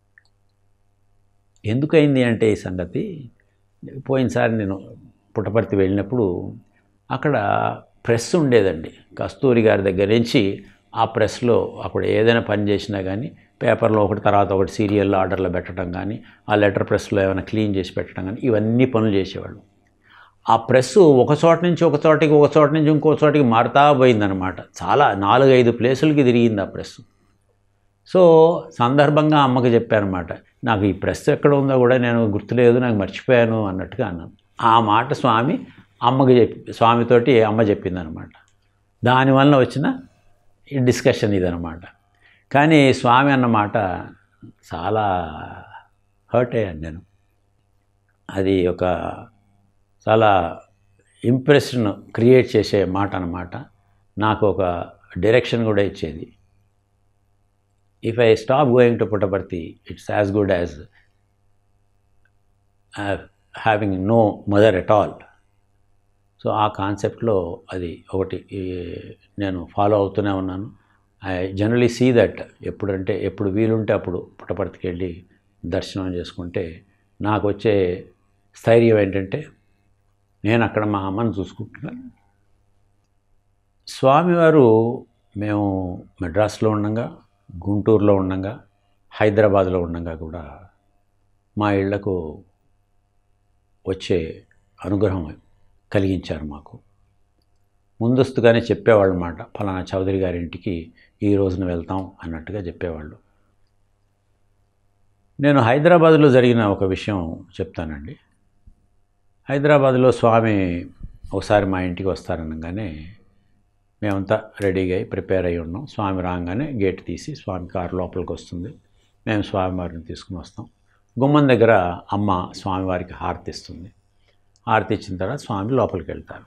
ఎందుకైంది అంటే ఈ సంగతి పోయినసారి నేను పుట్టపర్తి వెళ్ళినప్పుడు అక్కడ ప్రెస్ ఉండేదండి కస్తూరి గారి దగ్గర నుంచి ఆ ప్రెస్లో అక్కడ ఏదైనా పని చేసినా కానీ పేపర్లో ఒకటి తర్వాత ఒకటి సీరియల్ ఆర్డర్లో పెట్టడం కానీ ఆ లెటర్ ప్రెస్లో ఏమైనా క్లీన్ చేసి పెట్టడం కానీ ఇవన్నీ పనులు చేసేవాళ్ళు ఆ ప్రెస్ ఒక చోట నుంచి ఒక చోటికి ఒక చోట నుంచి ఇంకో చోటికి మారుతా పోయిందనమాట చాలా నాలుగైదు ప్లేసులకి తిరిగింది ఆ ప్రెస్ సో సందర్భంగా అమ్మకి చెప్పానమాట నాకు ఈ ప్రెస్ ఎక్కడ ఉందో కూడా నేను గుర్తులేదు నాకు మర్చిపోయాను అన్నట్టుగా అన్నాను ఆ మాట స్వామి అమ్మకి చెప్పి స్వామితోటి అమ్మ చెప్పిందనమాట దానివల్ల వచ్చిన ఈ డిస్కషన్ ఇదనమాట కానీ స్వామి అన్న మాట చాలా హర్ట్ అయ్యాను నేను అది ఒక చాలా ఇంప్రెషన్ క్రియేట్ చేసే మాట అన్నమాట నాకు ఒక డైరెక్షన్ కూడా ఇచ్చేది if I stop going to Puttaparthi it's as good as having no mother at all so ఆ కాన్సెప్ట్లో అది ఒకటి ఈ నేను ఫాలో అవుతూనే ఉన్నాను ఐ జనరలీ సీ దట్ ఎప్పుడంటే ఎప్పుడు వీలుంటే అప్పుడు పుట్టపర్తికి వెళ్ళి దర్శనం చేసుకుంటే నాకు వచ్చే స్థైర్యం ఏంటంటే నేను అక్కడ మా అమ్మని చూసుకుంటున్నాను స్వామివారు మేము మెడ్రాస్లో ఉండగా గుంటూరులో ఉండగా హైదరాబాద్లో ఉండగా కూడా మా ఇళ్లకు వచ్చే అనుగ్రహం కలిగించారు మాకు ముందస్తుగానే చెప్పేవాళ్ళు అన్నమాట ఫలానా చౌదరి గారి ఇంటికి ఈ రోజున వెళ్తాం అన్నట్టుగా చెప్పేవాళ్ళు నేను హైదరాబాద్లో జరిగిన ఒక విషయం చెప్తానండి హైదరాబాద్లో స్వామి ఒకసారి మా ఇంటికి వస్తారనగానే మేమంతా రెడీగా అయి ప్రిపేర్ అయి ఉన్నాం స్వామి రాగానే గేట్ తీసి స్వామి కారు లోపలికి వస్తుంది మేము స్వామివారిని తీసుకుని వస్తాం గుమ్మం దగ్గర అమ్మ స్వామివారికి హారతి ఇస్తుంది హారతి ఇచ్చిన తర్వాత స్వామి లోపలికి వెళ్తారు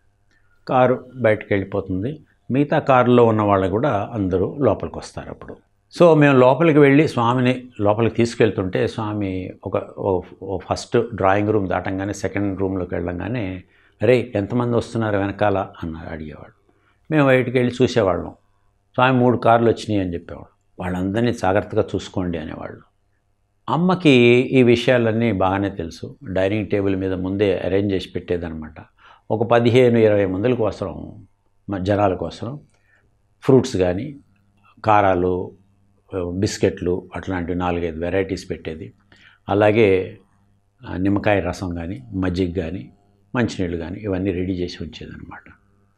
కారు బయటకు వెళ్ళిపోతుంది మిగతా కారులో ఉన్న వాళ్ళు కూడా అందరూ లోపలికి వస్తారు అప్పుడు సో మేము లోపలికి వెళ్ళి స్వామిని లోపలికి తీసుకెళ్తుంటే స్వామి ఒక ఓ ఫస్ట్ డ్రాయింగ్ రూమ్ దాటంగానే సెకండ్ రూమ్లోకి వెళ్ళంగానే అరే ఎంతమంది వస్తున్నారు వెనకాల అన్నారు అడిగేవాడు మేము బయటికి వెళ్ళి చూసేవాళ్ళం స్వామి మూడు కార్లు వచ్చినాయి అని చెప్పేవాడు వాళ్ళందరినీ జాగ్రత్తగా చూసుకోండి అనేవాళ్ళు అమ్మకి ఈ విషయాలన్నీ బాగానే తెలుసు డైనింగ్ టేబుల్ మీద ముందే అరేంజ్ చేసి పెట్టేదన్నమాట ఒక పదిహేను ఇరవై మందుల కోసం మ- జనాల కోసం ఫ్రూట్స్ కానీ కారాలు బిస్కెట్లు అట్లాంటివి నాలుగైదు వెరైటీస్ పెట్టేది అలాగే ఆ, నిమ్మకాయ రసం కానీ మజ్జిగ కానీ మంచినీళ్ళు కానీ ఇవన్నీ రెడీ చేసి ఉంచేదన్నమాట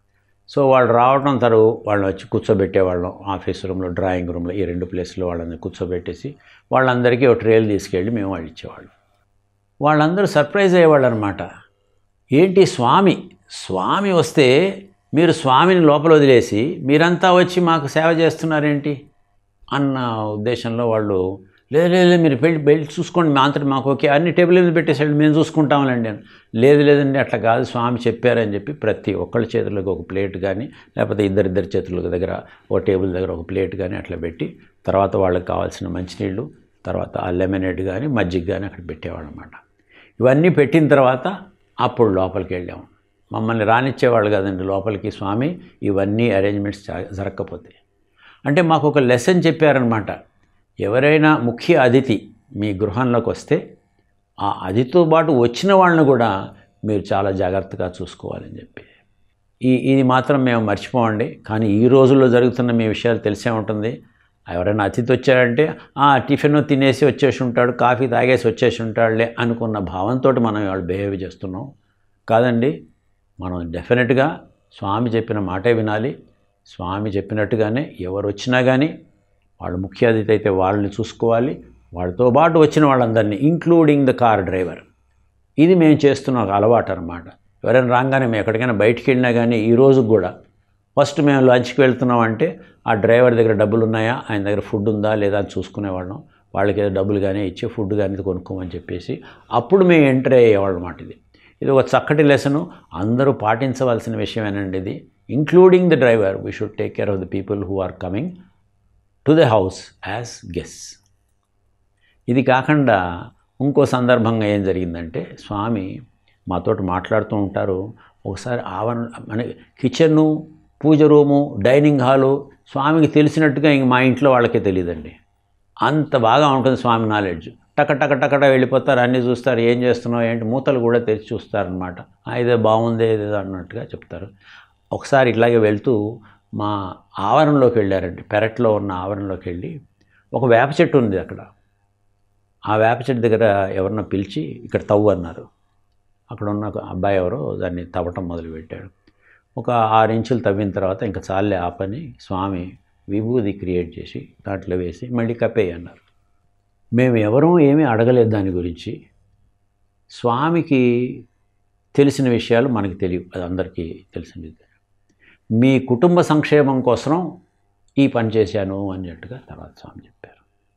సో వాళ్ళు రావడం తరు వాళ్ళని వచ్చి కూర్చోబెట్టేవాళ్ళం ఆఫీస్ రూమ్లో డ్రాయింగ్ రూమ్లో ఈ రెండు ప్లేస్లో వాళ్ళని కూర్చోబెట్టేసి వాళ్ళందరికీ ఒక ట్రేలు తీసుకెళ్ళి మేము వాళ్ళు ఇచ్చేవాళ్ళం వాళ్ళందరూ సర్ప్రైజ్ అయ్యేవాళ్ళు అనమాట ఏంటి స్వామి స్వామి వస్తే మీరు స్వామిని లోపల వదిలేసి మీరంతా వచ్చి మాకు సేవ చేస్తున్నారేంటి అన్న ఉద్దేశంలో వాళ్ళు లేదు లేదు లేదు, మీరు వెళ్ళి వెళ్ళి చూసుకోండి మా అంతటి మాకు ఓకే అన్ని టేబుల్ మీద పెట్టేసాడు మేము చూసుకుంటాంలేండి అని లేదు లేదండి అట్లా కాదు స్వామి చెప్పారని చెప్పి ప్రతి ఒక్కళ్ళ చేతులకు ఒక ప్లేట్ కానీ లేకపోతే ఇద్దరిద్దరి చేతుల దగ్గర ఒక టేబుల్ దగ్గర ఒక ప్లేట్ కానీ అట్లా పెట్టి తర్వాత వాళ్ళకి కావాల్సిన మంచినీళ్ళు తర్వాత ఆ లెమనేడ్ కానీ మజ్జిగ కానీ అక్కడ పెట్టేవాళ్ళు అనమాట ఇవన్నీ పెట్టిన తర్వాత అప్పుడు లోపలికి వెళ్ళాము మమ్మల్ని రానిచ్చేవాళ్ళు కదండి లోపలికి స్వామి ఇవన్నీ అరేంజ్మెంట్స్ జర- జరగకపోతే అంటే మాకు ఒక లెసన్ చెప్పారనమాట ఎవరైనా ముఖ్య అతిథి మీ గృహంలోకి వస్తే ఆ అతిథితో పాటు వచ్చిన వాళ్ళని కూడా మీరు చాలా జాగ్రత్తగా చూసుకోవాలని చెప్పి ఈ ఇది మాత్రం మేము మర్చిపోమండి కానీ ఈ రోజుల్లో జరుగుతున్న మీ విషయాలు తెలిసే ఉంటుంది ఎవరైనా అతిథి వచ్చారంటే ఆ టిఫిన్ తినేసి వచ్చేసి ఉంటాడు కాఫీ తాగేసి వచ్చేసి ఉంటాడులే అనుకున్న భావంతో మనం వాళ్ళు బిహేవ్ చేస్తున్నాం కాదండి మనం డెఫినెట్గా స్వామి చెప్పిన మాటే వినాలి స్వామి చెప్పినట్టుగానే ఎవరు వచ్చినా కానీ వాళ్ళు ముఖ్య అతిథి అయితే వాళ్ళని చూసుకోవాలి వాళ్ళతో పాటు వచ్చిన వాళ్ళందరినీ ఇంక్లూడింగ్ ద కార్ డ్రైవర్ ఇది మేము చేస్తున్న ఒక అలవాటు అనమాట ఎవరైనా రాగానే మేము ఎక్కడికైనా బయటికి వెళ్ళినా కానీ ఈ రోజు కూడా ఫస్ట్ మేము లంచ్కి వెళ్తున్నాం అంటే ఆ డ్రైవర్ దగ్గర డబ్బులు ఉన్నాయా ఆయన దగ్గర ఫుడ్ ఉందా లేదా అని చూసుకునేవాళ్ళం వాళ్ళకి ఏదో డబ్బులు కానీ ఇచ్చి ఫుడ్ కానీ కొనుక్కోమని చెప్పేసి అప్పుడు మేము ఎంటర్ అయ్యేవాళ్ళం మాట ఇది ఇది ఒక చక్కటి లెసను అందరూ పాటించవలసిన విషయమేనండి ఇది including the driver we should take care of the people who are coming to the house as guests ఇది కాకుండా ఇంకో సందర్భంగా ఏం జరిగిందంటే స్వామి మాతోటి మాట్లాడుతూ ఉంటారు ఒకసారి ఆవరణ మన కిచెను పూజ రూము డైనింగ్ హాలు స్వామికి తెలిసినట్టుగా ఇంక మా ఇంట్లో వాళ్ళకే తెలియదండి అంత బాగా ఉంటుంది స్వామి నాలెడ్జ్ టక టక టకట వెళ్ళిపోతారు అన్నీ చూస్తారు ఏం చేస్తున్నావు ఏంటి మూతలు కూడా తెరిచి చూస్తారనమాట ఇదే బాగుంది ఏదేదో అన్నట్టుగా చెప్తారు ఒకసారి ఇట్లాగే వెళ్తూ మా ఆవరణలోకి వెళ్ళారండి పెరట్లో ఉన్న ఆవరణలోకి వెళ్ళి ఒక వేప చెట్టు ఉంది అక్కడ ఆ వేప చెట్టు దగ్గర ఎవరన్నా పిలిచి ఇక్కడ తవ్వు అన్నారు అక్కడ ఉన్న ఒక అబ్బాయి ఎవరో దాన్ని తవ్వటం మొదలుపెట్టాడు ఒక ఆరు ఇంచులు తవ్విన తర్వాత ఇంకా చాలే ఆ పని స్వామి విభూది క్రియేట్ చేసి దాంట్లో వేసి మళ్ళీ కప్పేయి అన్నారు మేము ఎవరూ ఏమీ అడగలేదు దాని గురించి స్వామికి తెలిసిన విషయాలు మనకి తెలియవు అది అందరికీ తెలిసింది మీ కుటుంబ సంక్షేమం కోసం ఈ పని చేశాను అన్నట్టుగా తర్వాత స్వామి చెప్పారు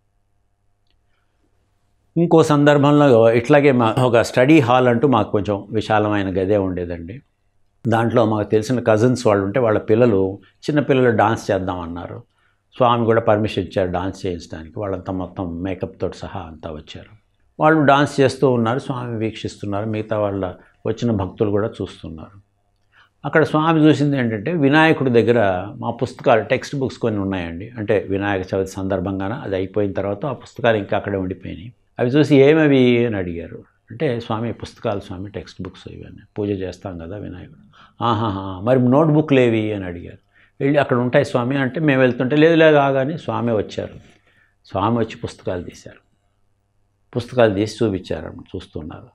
ఇంకో సందర్భంలో ఇట్లాగే మా ఒక స్టడీ హాల్ అంటూ మాకు కొంచెం విశాలమైన గదే ఉండేదండి దాంట్లో మాకు తెలిసిన కజిన్స్ వాళ్ళు ఉంటే వాళ్ళ పిల్లలు చిన్న పిల్లలు డాన్స్ చేద్దామన్నారు స్వామి కూడా పర్మిషన్ ఇచ్చారు డాన్స్ చేయించడానికి వాళ్ళంతా మొత్తం మేకప్ తోటి సహా అంతా వచ్చారు వాళ్ళు డాన్స్ చేస్తూ ఉన్నారు స్వామి వీక్షిస్తున్నారు మిగతా వాళ్ళ వచ్చిన భక్తులు కూడా చూస్తున్నారు అక్కడ స్వామి చూసింది ఏంటంటే వినాయకుడి దగ్గర మా పుస్తకాలు టెక్స్ట్ బుక్స్ కొన్ని ఉన్నాయండి అంటే వినాయక చవితి సందర్భంగాన అది అయిపోయిన తర్వాత ఆ పుస్తకాలు ఇంకా అక్కడే ఉండిపోయినాయి అవి చూసి ఏమవి అని అడిగారు అంటే స్వామి పుస్తకాలు స్వామి టెక్స్ట్ బుక్స్ ఇవన్నీ పూజ చేస్తాం కదా వినాయకుడు ఆహాహా మరి నోట్బుక్లు ఏవి అని అడిగారు వెళ్ళి అక్కడ ఉంటాయి స్వామి అంటే మేము వెళ్తుంటే లేదు లేదు ఆగాని స్వామి వచ్చారు స్వామి వచ్చి పుస్తకాలు తీశారు పుస్తకాలు తీసి చూపించారు చూస్తున్నారు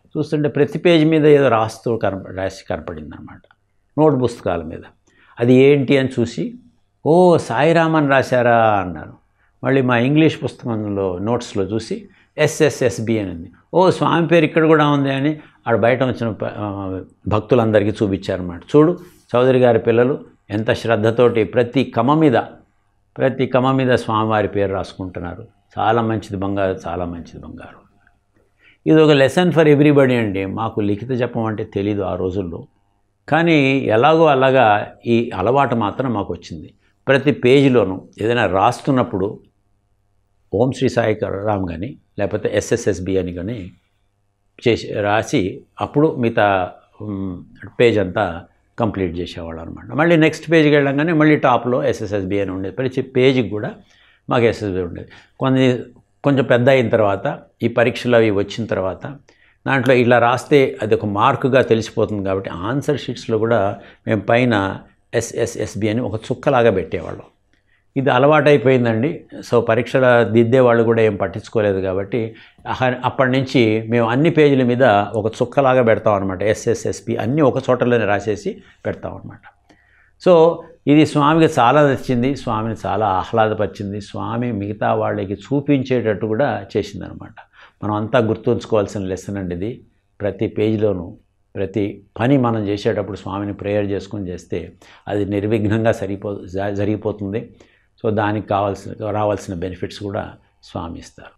చూస్తుంటే ప్రతి పేజీ మీద ఏదో రాస్తూ కనప రాసి కనపడింది అనమాట నోట్ పుస్తకాల మీద అది ఏంటి అని చూసి ఓ సాయిరామన్ రాశారా అన్నారు మళ్ళీ మా ఇంగ్లీష్ పుస్తకంలో నోట్స్లో చూసి ఎస్ఎస్ఎస్బి అని ఉంది ఓ స్వామి పేరు ఇక్కడ కూడా ఉంది అని ఆడ బయట వచ్చిన ప- ఆ, భక్తులందరికీ చూపించారన్నమాట చూడు చౌదరి గారి పిల్లలు ఎంత శ్రద్ధతోటి ప్రతి కమ మీద ప్రతి కమ మీద స్వామివారి పేరు రాసుకుంటున్నారు చాలా మంచిది బంగారు చాలా మంచిది బంగారు ఇది ఒక లెసన్ ఫర్ ఎవ్రీబడి అండి మాకు లిఖిత జపం అంటే తెలీదు ఆ రోజుల్లో కానీ ఎలాగో అలాగా ఈ అలవాటు మాత్రం మాకు వచ్చింది ప్రతి పేజీలోనూ ఏదైనా రాస్తున్నప్పుడు ఓం శ్రీ సాయి రామ్ కానీ లేకపోతే ఎస్ఎస్ఎస్బి అని కానీ చేసి రాసి అప్పుడు మిగతా మ్, పేజ్ అంతా కంప్లీట్ చేసేవాళ్ళు అనమాట మళ్ళీ నెక్స్ట్ పేజ్కి వెళ్ళంగానే మళ్ళీ టాప్లో ఎస్ఎస్ఎస్బి అని ఉండేది ప్రతి పేజీకి కూడా మాకు ఎస్ఎస్బి ఉండేది కొన్ని కొంచెం పెద్ద అయిన తర్వాత ఈ పరీక్షలు అవి వచ్చిన తర్వాత దాంట్లో ఇలా రాస్తే అది ఒక మార్కుగా తెలిసిపోతుంది కాబట్టి ఆన్సర్ షీట్స్లో కూడా మేము పైన ఎస్ఎస్ఎస్బి అని ఒక చుక్కలాగా పెట్టేవాళ్ళం ఇది అలవాటైపోయిందండి సో పరీక్షల దిద్దే వాళ్ళు కూడా ఏం పట్టించుకోలేదు కాబట్టి అహ- అప్పటి నుంచి మేము అన్ని పేజీల మీద ఒక చుక్కలాగా పెడతాం అనమాట ఎస్ఎస్ఎస్పి అన్నీ ఒక చోటలోనే రాసేసి పెడతాం అనమాట సో ఇది స్వామికి చాలా నచ్చింది స్వామిని చాలా ఆహ్లాదపరిచింది స్వామి మిగతా వాళ్ళకి చూపించేటట్టు కూడా చేసిందనమాట మనం అంతా గుర్తుంచుకోవాల్సిన లెసన్ అండి ఇది ప్రతి పేజీలోనూ ప్రతి పని మనం చేసేటప్పుడు స్వామిని ప్రేయర్ చేసుకుని చేస్తే అది నిర్విఘ్నంగా సరిపో జ- జరిగిపోతుంది సో దానికి కావాల్సిన రావాల్సిన బెనిఫిట్స్ కూడా స్వామి ఇస్తారు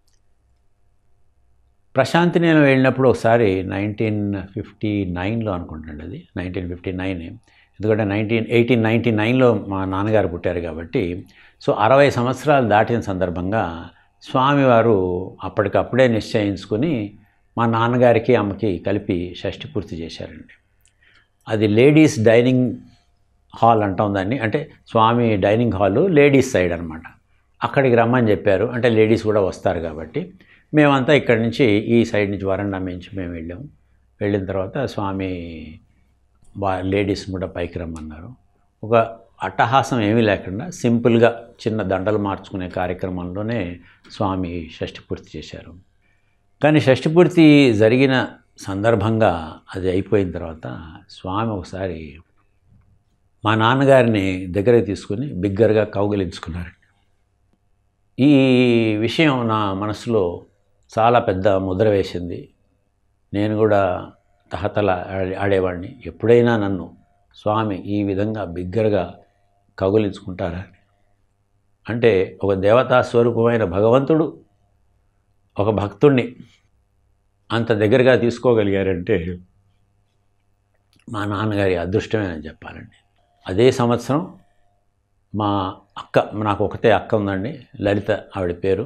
ప్రశాంతి నేను వెళ్ళినప్పుడు ఒకసారి నైన్టీన్ ఫిఫ్టీ నైన్లో అనుకుంటాను అది నైన్టీన్ ఫిఫ్టీ నైన్ ఎందుకంటే నైన్టీన్ ఎయిటీన్ నైంటీ నైన్లో మా నాన్నగారు పుట్టారు కాబట్టి సో అరవై సంవత్సరాలు దాటిన సందర్భంగా స్వామివారు అప్పటికప్పుడే నిశ్చయించుకొని మా నాన్నగారికి అమ్మకి కలిపి షష్ఠి పూర్తి చేశారండి అది లేడీస్ డైనింగ్ హాల్ అంటాం దాన్ని అంటే Swami dining hall ladies side అనమాట అక్కడికి రమ్మని చెప్పారు అంటే లేడీస్ కూడా వస్తారు కాబట్టి మేమంతా ఇక్కడి నుంచి ఈ సైడ్ నుంచి వరండా నుంచి మేము వెళ్ళాము వెళ్ళిన తర్వాత స్వామి వా లేడీస్ కూడా పైకి రమ్మన్నారు ఒక అట్టహాసం ఏమీ లేకుండా సింపుల్గా చిన్న దండలు మార్చుకునే కార్యక్రమంలోనే స్వామి షష్ఠి పూర్తి చేశారు కానీ షష్ఠి పూర్తి జరిగిన సందర్భంగా అది అయిపోయిన తర్వాత స్వామి ఒకసారి మా నాన్నగారిని దగ్గరికి తీసుకుని బిగ్గరగా కౌగిలించుకున్నారు ఈ విషయం నా మనసులో చాలా పెద్ద ముద్ర వేసింది నేను కూడా తహతల ఆడే- ఆడేవాడిని ఎప్పుడైనా నన్ను స్వామి ఈ విధంగా బిగ్గరగా కౌగిలించుకుంటారా అంటే ఒక దేవతా స్వరూపమైన భగవంతుడు ఒక భక్తుణ్ణి అంత దగ్గరగా తీసుకోగలిగారంటే మా నాన్నగారి అదృష్టమే అని చెప్పాలండి అదే సంవత్సరం మా అక్క నాకు ఒకతే అక్క ఉందండి లలిత ఆవిడ పేరు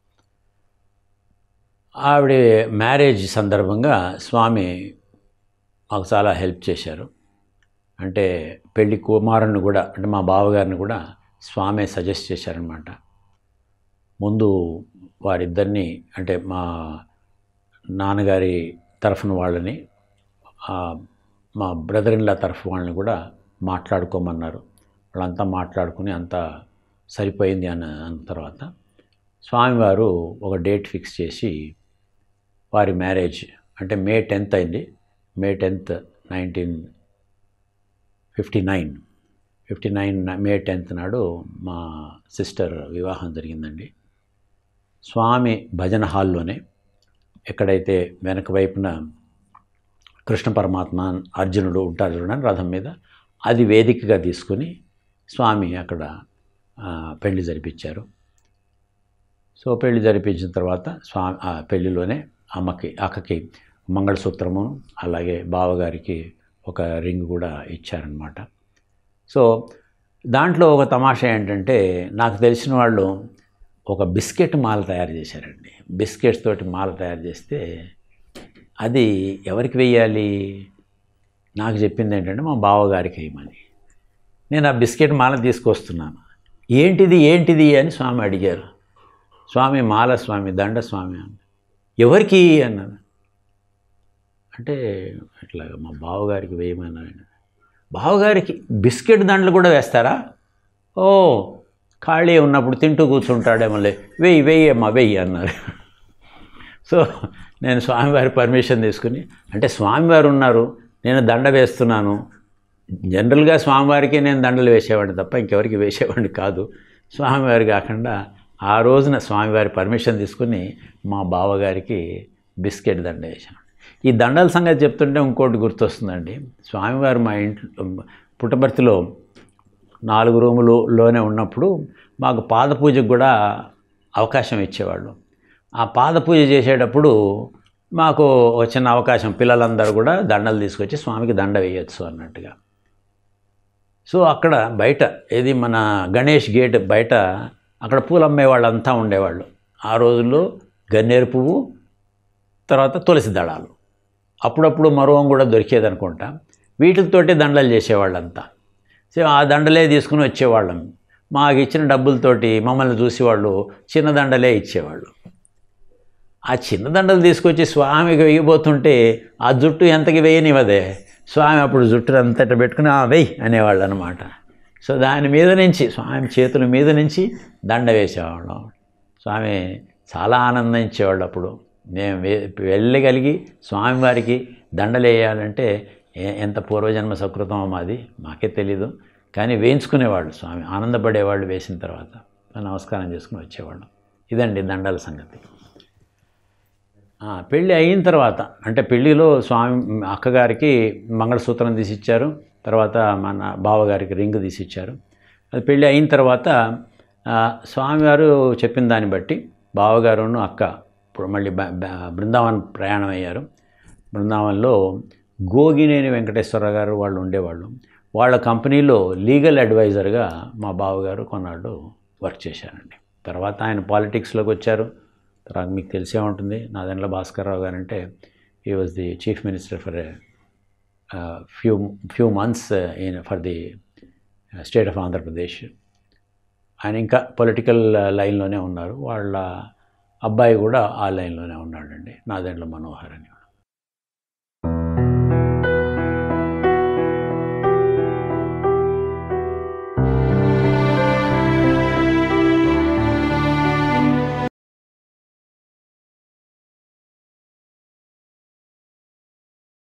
ఆవిడ మ్యారేజ్ సందర్భంగా స్వామి మాకు చాలా హెల్ప్ చేశారు అంటే పెళ్లి కుమారుని కూడా అంటే మా బావగారిని కూడా స్వామి సజెస్ట్ చేశారనమాట ముందు వారిద్దరిని అంటే మా నాన్నగారి తరఫున వాళ్ళని ఆ, మా బ్రదర్ ఇన్లా తరఫు వాళ్ళని కూడా మాట్లాడుకోమన్నారు వాళ్ళంతా మాట్లాడుకుని అంతా సరిపోయింది అన్న అన్న తర్వాత స్వామివారు ఒక డేట్ ఫిక్స్ చేసి వారి మ్యారేజ్ అంటే మే టెన్త్ అయింది May tenth nineteen fifty nine fifty nine May tenth నాడు మా సిస్టర్ వివాహం జరిగిందండి స్వామి భజన హాల్లోనే ఎక్కడైతే వెనక వైపున కృష్ణ పరమాత్మ అర్జునుడు ఉంటారు చూడండి రథం మీద అది వేదికగా తీసుకుని స్వామి అక్కడ ఆ, పెళ్లి జరిపించారు సో పెళ్లి జరిపించిన తర్వాత స్వామి ఆ పెళ్లిలోనే అమ్మకి అక్కకి మంగళసూత్రము అలాగే బావగారికి ఒక రింగ్ కూడా ఇచ్చారనమాట సో దాంట్లో ఒక తమాషా ఏంటంటే నాకు తెలిసిన వాళ్ళు ఒక బిస్కెట్ మాల తయారు చేశారండి బిస్కెట్స్ తోటి మాల తయారు చేస్తే అది ఎవరికి వెయ్యాలి నాకు చెప్పింది ఏంటంటే మా బావగారికి వేయమని నేను ఆ బిస్కెట్ మాల తీసుకొస్తున్నాను ఏంటిది ఏంటిది అని స్వామి అడిగారు స్వామి మాల స్వామి దండ స్వామి అని ఎవరికి అన్నాను అంటే ఇట్లా మా బావగారికి వేయమన్నాను బావగారికి బిస్కెట్ దండలు కూడా వేస్తారా ఓ ఖాళీ ఉన్నప్పుడు తింటూ కూర్చుంటాడేమోలే వెయ్యి వెయ్యి అమ్మా వెయ్యి అన్నారు సో నేను స్వామివారి పర్మిషన్ తీసుకుని అంటే స్వామివారు ఉన్నారు నేను దండ వేస్తున్నాను జనరల్గా స్వామివారికి నేను దండలు వేసేవాడిని తప్ప ఇంకెవరికి వేసేవాడిని కాదు స్వామివారి కాకుండా ఆ రోజున స్వామివారి పర్మిషన్ తీసుకుని మా బావగారికి బిస్కెట్ దండ వేసాం ఈ దండల సంగతి చెప్తుంటే ఇంకోటి గుర్తొస్తుందండి స్వామివారు మా ఇంట్లో పుట్టపర్తిలో నాలుగు రూములులోనే ఉన్నప్పుడు మాకు పాద పూజకు కూడా అవకాశం ఇచ్చేవాళ్ళు ఆ పాద పూజ చేసేటప్పుడు మాకు ఒక చిన్న అవకాశం పిల్లలందరూ కూడా దండలు తీసుకొచ్చి స్వామికి దండ వేయచ్చు అన్నట్టుగా సో అక్కడ బయట ఏది మన గణేష్ గేట్ బయట అక్కడ పూలు అమ్మే వాళ్ళంతా ఉండేవాళ్ళు ఆ రోజుల్లో గన్నేరు పువ్వు తర్వాత తులసి దళాలు అప్పుడప్పుడు మరువం కూడా దొరికేది అనుకుంటా వీటితోటి దండలు చేసేవాళ్ళంతా సో ఆ దండలే తీసుకుని వచ్చేవాళ్ళం మాకు ఇచ్చిన డబ్బులతోటి మమ్మల్ని చూసి వాళ్ళు చిన్న దండలే ఇచ్చేవాళ్ళు ఆ చిన్న దండలు తీసుకొచ్చి స్వామికి వేయబోతుంటే ఆ జుట్టు ఎంతకి వేయనివ్వదే స్వామి అప్పుడు జుట్టు అంతట పెట్టుకుని ఆ వెయ్యి అనేవాళ్ళు అనమాట సో దాని మీద నుంచి స్వామి చేతుల మీద నుంచి దండ వేసేవాళ్ళం స్వామి చాలా ఆనందించేవాళ్ళు అప్పుడు మేము వే- వెళ్ళగలిగి స్వామివారికి దండలు వేయాలంటే ఏ- ఎంత పూర్వజన్మ సకృతమో మాది మాకే తెలీదు కానీ వేయించుకునేవాళ్ళు స్వామి ఆనందపడేవాళ్ళు వేసిన తర్వాత నమస్కారం చేసుకుని వచ్చేవాళ్ళం ఇదండి దండల సంగతి ఆ, పెళ్ళి అయిన తర్వాత అంటే పెళ్ళిలో స్వామి అక్కగారికి మంగళసూత్రం తీసిచ్చారు తర్వాత మన బావగారికి రింగ్ తీసిచ్చారు అది పెళ్ళి అయిన తర్వాత ఆ, స్వామివారు చెప్పిన దాన్ని బట్టి బావగారును అక్క ఇప్పుడు మళ్ళీ బ- బ- బృందావన్ ప్రయాణం అయ్యారు బృందావన్లో గోగినేని వెంకటేశ్వర గారు వాళ్ళు ఉండేవాళ్ళు వాళ్ళ కంపెనీలో లీగల్ అడ్వైజర్గా మా బావగారు కొన్నాళ్ళు వర్క్ చేశారండి తర్వాత ఆయన పాలిటిక్స్లోకి వచ్చారు తర్వాత మీకు తెలిసే ఉంటుంది నాదెండ్ల భాస్కర్రావు గారు అంటే ఈ was the chief minister for few few months in for the state of Andhra Pradesh ఆయన ఇంకా పొలిటికల్ లైన్లోనే ఉన్నారు వాళ్ళ అబ్బాయి కూడా ఆ లైన్లోనే ఉన్నాడండి నాదెండ్ల మనోహర్ అని